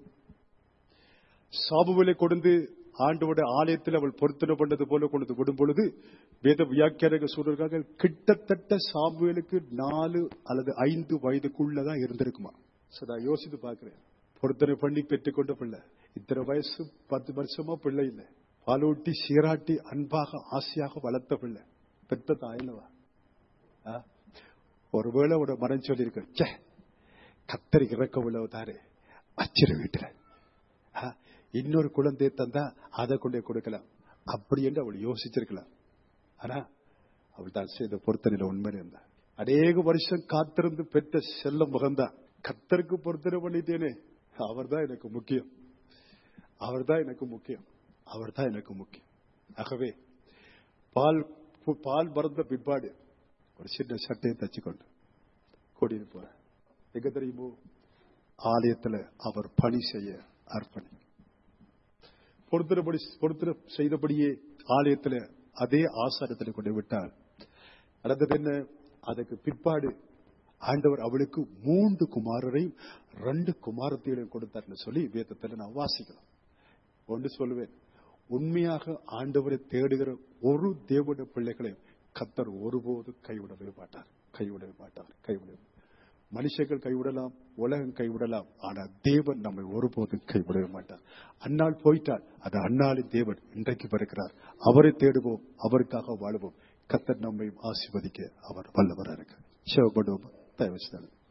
சாபுவிலை கொண்டு ஆண்டோட ஆலயத்தில் அவள் பொருத்தனை பண்ணது போல கொண்டு விடும் பொழுது வேத வியாக்கியாக சொல்றாங்க கிட்டத்தட்ட சாமுவேலுக்கு நாலு அல்லது ஐந்து வயதுக்குள்ளதான் இருந்திருக்குமா சோ நான் யோசித்து பார்க்கிறேன் பொருத்தனை பண்ணி பெற்றுக்கொண்ட பிள்ளை இத்தனை வயசு பத்து வருஷமா பிள்ளை இல்லை பாலூட்டி சீராட்டி அன்பாக ஆசையாக வளர்த்த பிள்ளை பெத்த தாயிலவா ஆ? ஒருவேளை அவட மனம் சொல்லியிருக்க "ச்சே, கத்தரி இறக்க உள்ளவதாரு அச்சிர வீட்டுல ஆ, இன்னொரு குழந்தையை தந்தா அதை கொண்டே கொடுக்கலாம் அப்படி என்று அவள் யோசிச்சிருக்கலாம் ஆனா அவள் தான் செய்த பொருத்தனையில உண்மையில இருந்தா அநேக வருஷம் காத்திருந்து பெற்ற செல்ல முகம்தான் கத்தருக்கு பொருத்தனை பண்ணிட்டேனே அவர்தான் எனக்கு முக்கியம் அவர்தான் எனக்கு முக்கியம் அவர்தான் எனக்கு முக்கியம் ஆகவே பால் பு- பால் மறந்த பிற்பாடு ஒரு சின்ன சட்டையை தச்சுக்கொண்டு கூட்டிட்டு போறேன் எங்க தெரியுமோ ஆலயத்துல அவர் பணி செய்ய அர்ப்பணி பொருத்தனபடி பொருத்தனை செய்தபடியே ஆலயத்துல அதே ஆசாரத்தில் கொண்டு விட்டார் நடந்தது என்ன அதுக்கு பிற்பாடு ஆண்டவர் அவளுக்கு மூன்று குமாரரையும் ரெண்டு குமாரத்தையும் கொடுத்தார்னு சொல்லி வேதத்தில் நான் வாசிக்கலாம் ஒன்று சொல்லுவேன் உண்மையாக ஆண்டவரை தேடுகிற ஒரு தேவனுடைய பிள்ளைகளையும் கத்தர் ஒருபோது கைவிடவே மாட்டார் கைவிடவே மாட்டார் கைவிடவே மனுஷர்கள் கைவிடலாம் உலகம் கைவிடலாம் ஆனால் தேவன் நம்மை ஒருபோதும் கைவிடவே மாட்டார் அந்நாள் போயிட்டால் அது அந்நாளின் தேவன் இன்றைக்கு பிறக்கிறார் அவரை தேடுவோம் அவருக்காக வாழுவோம் கத்தர் நம்மை ஆசீர்வதிக்க அவர் வல்லவராக இருக்க சிவபடுவோம் தயவு செய்து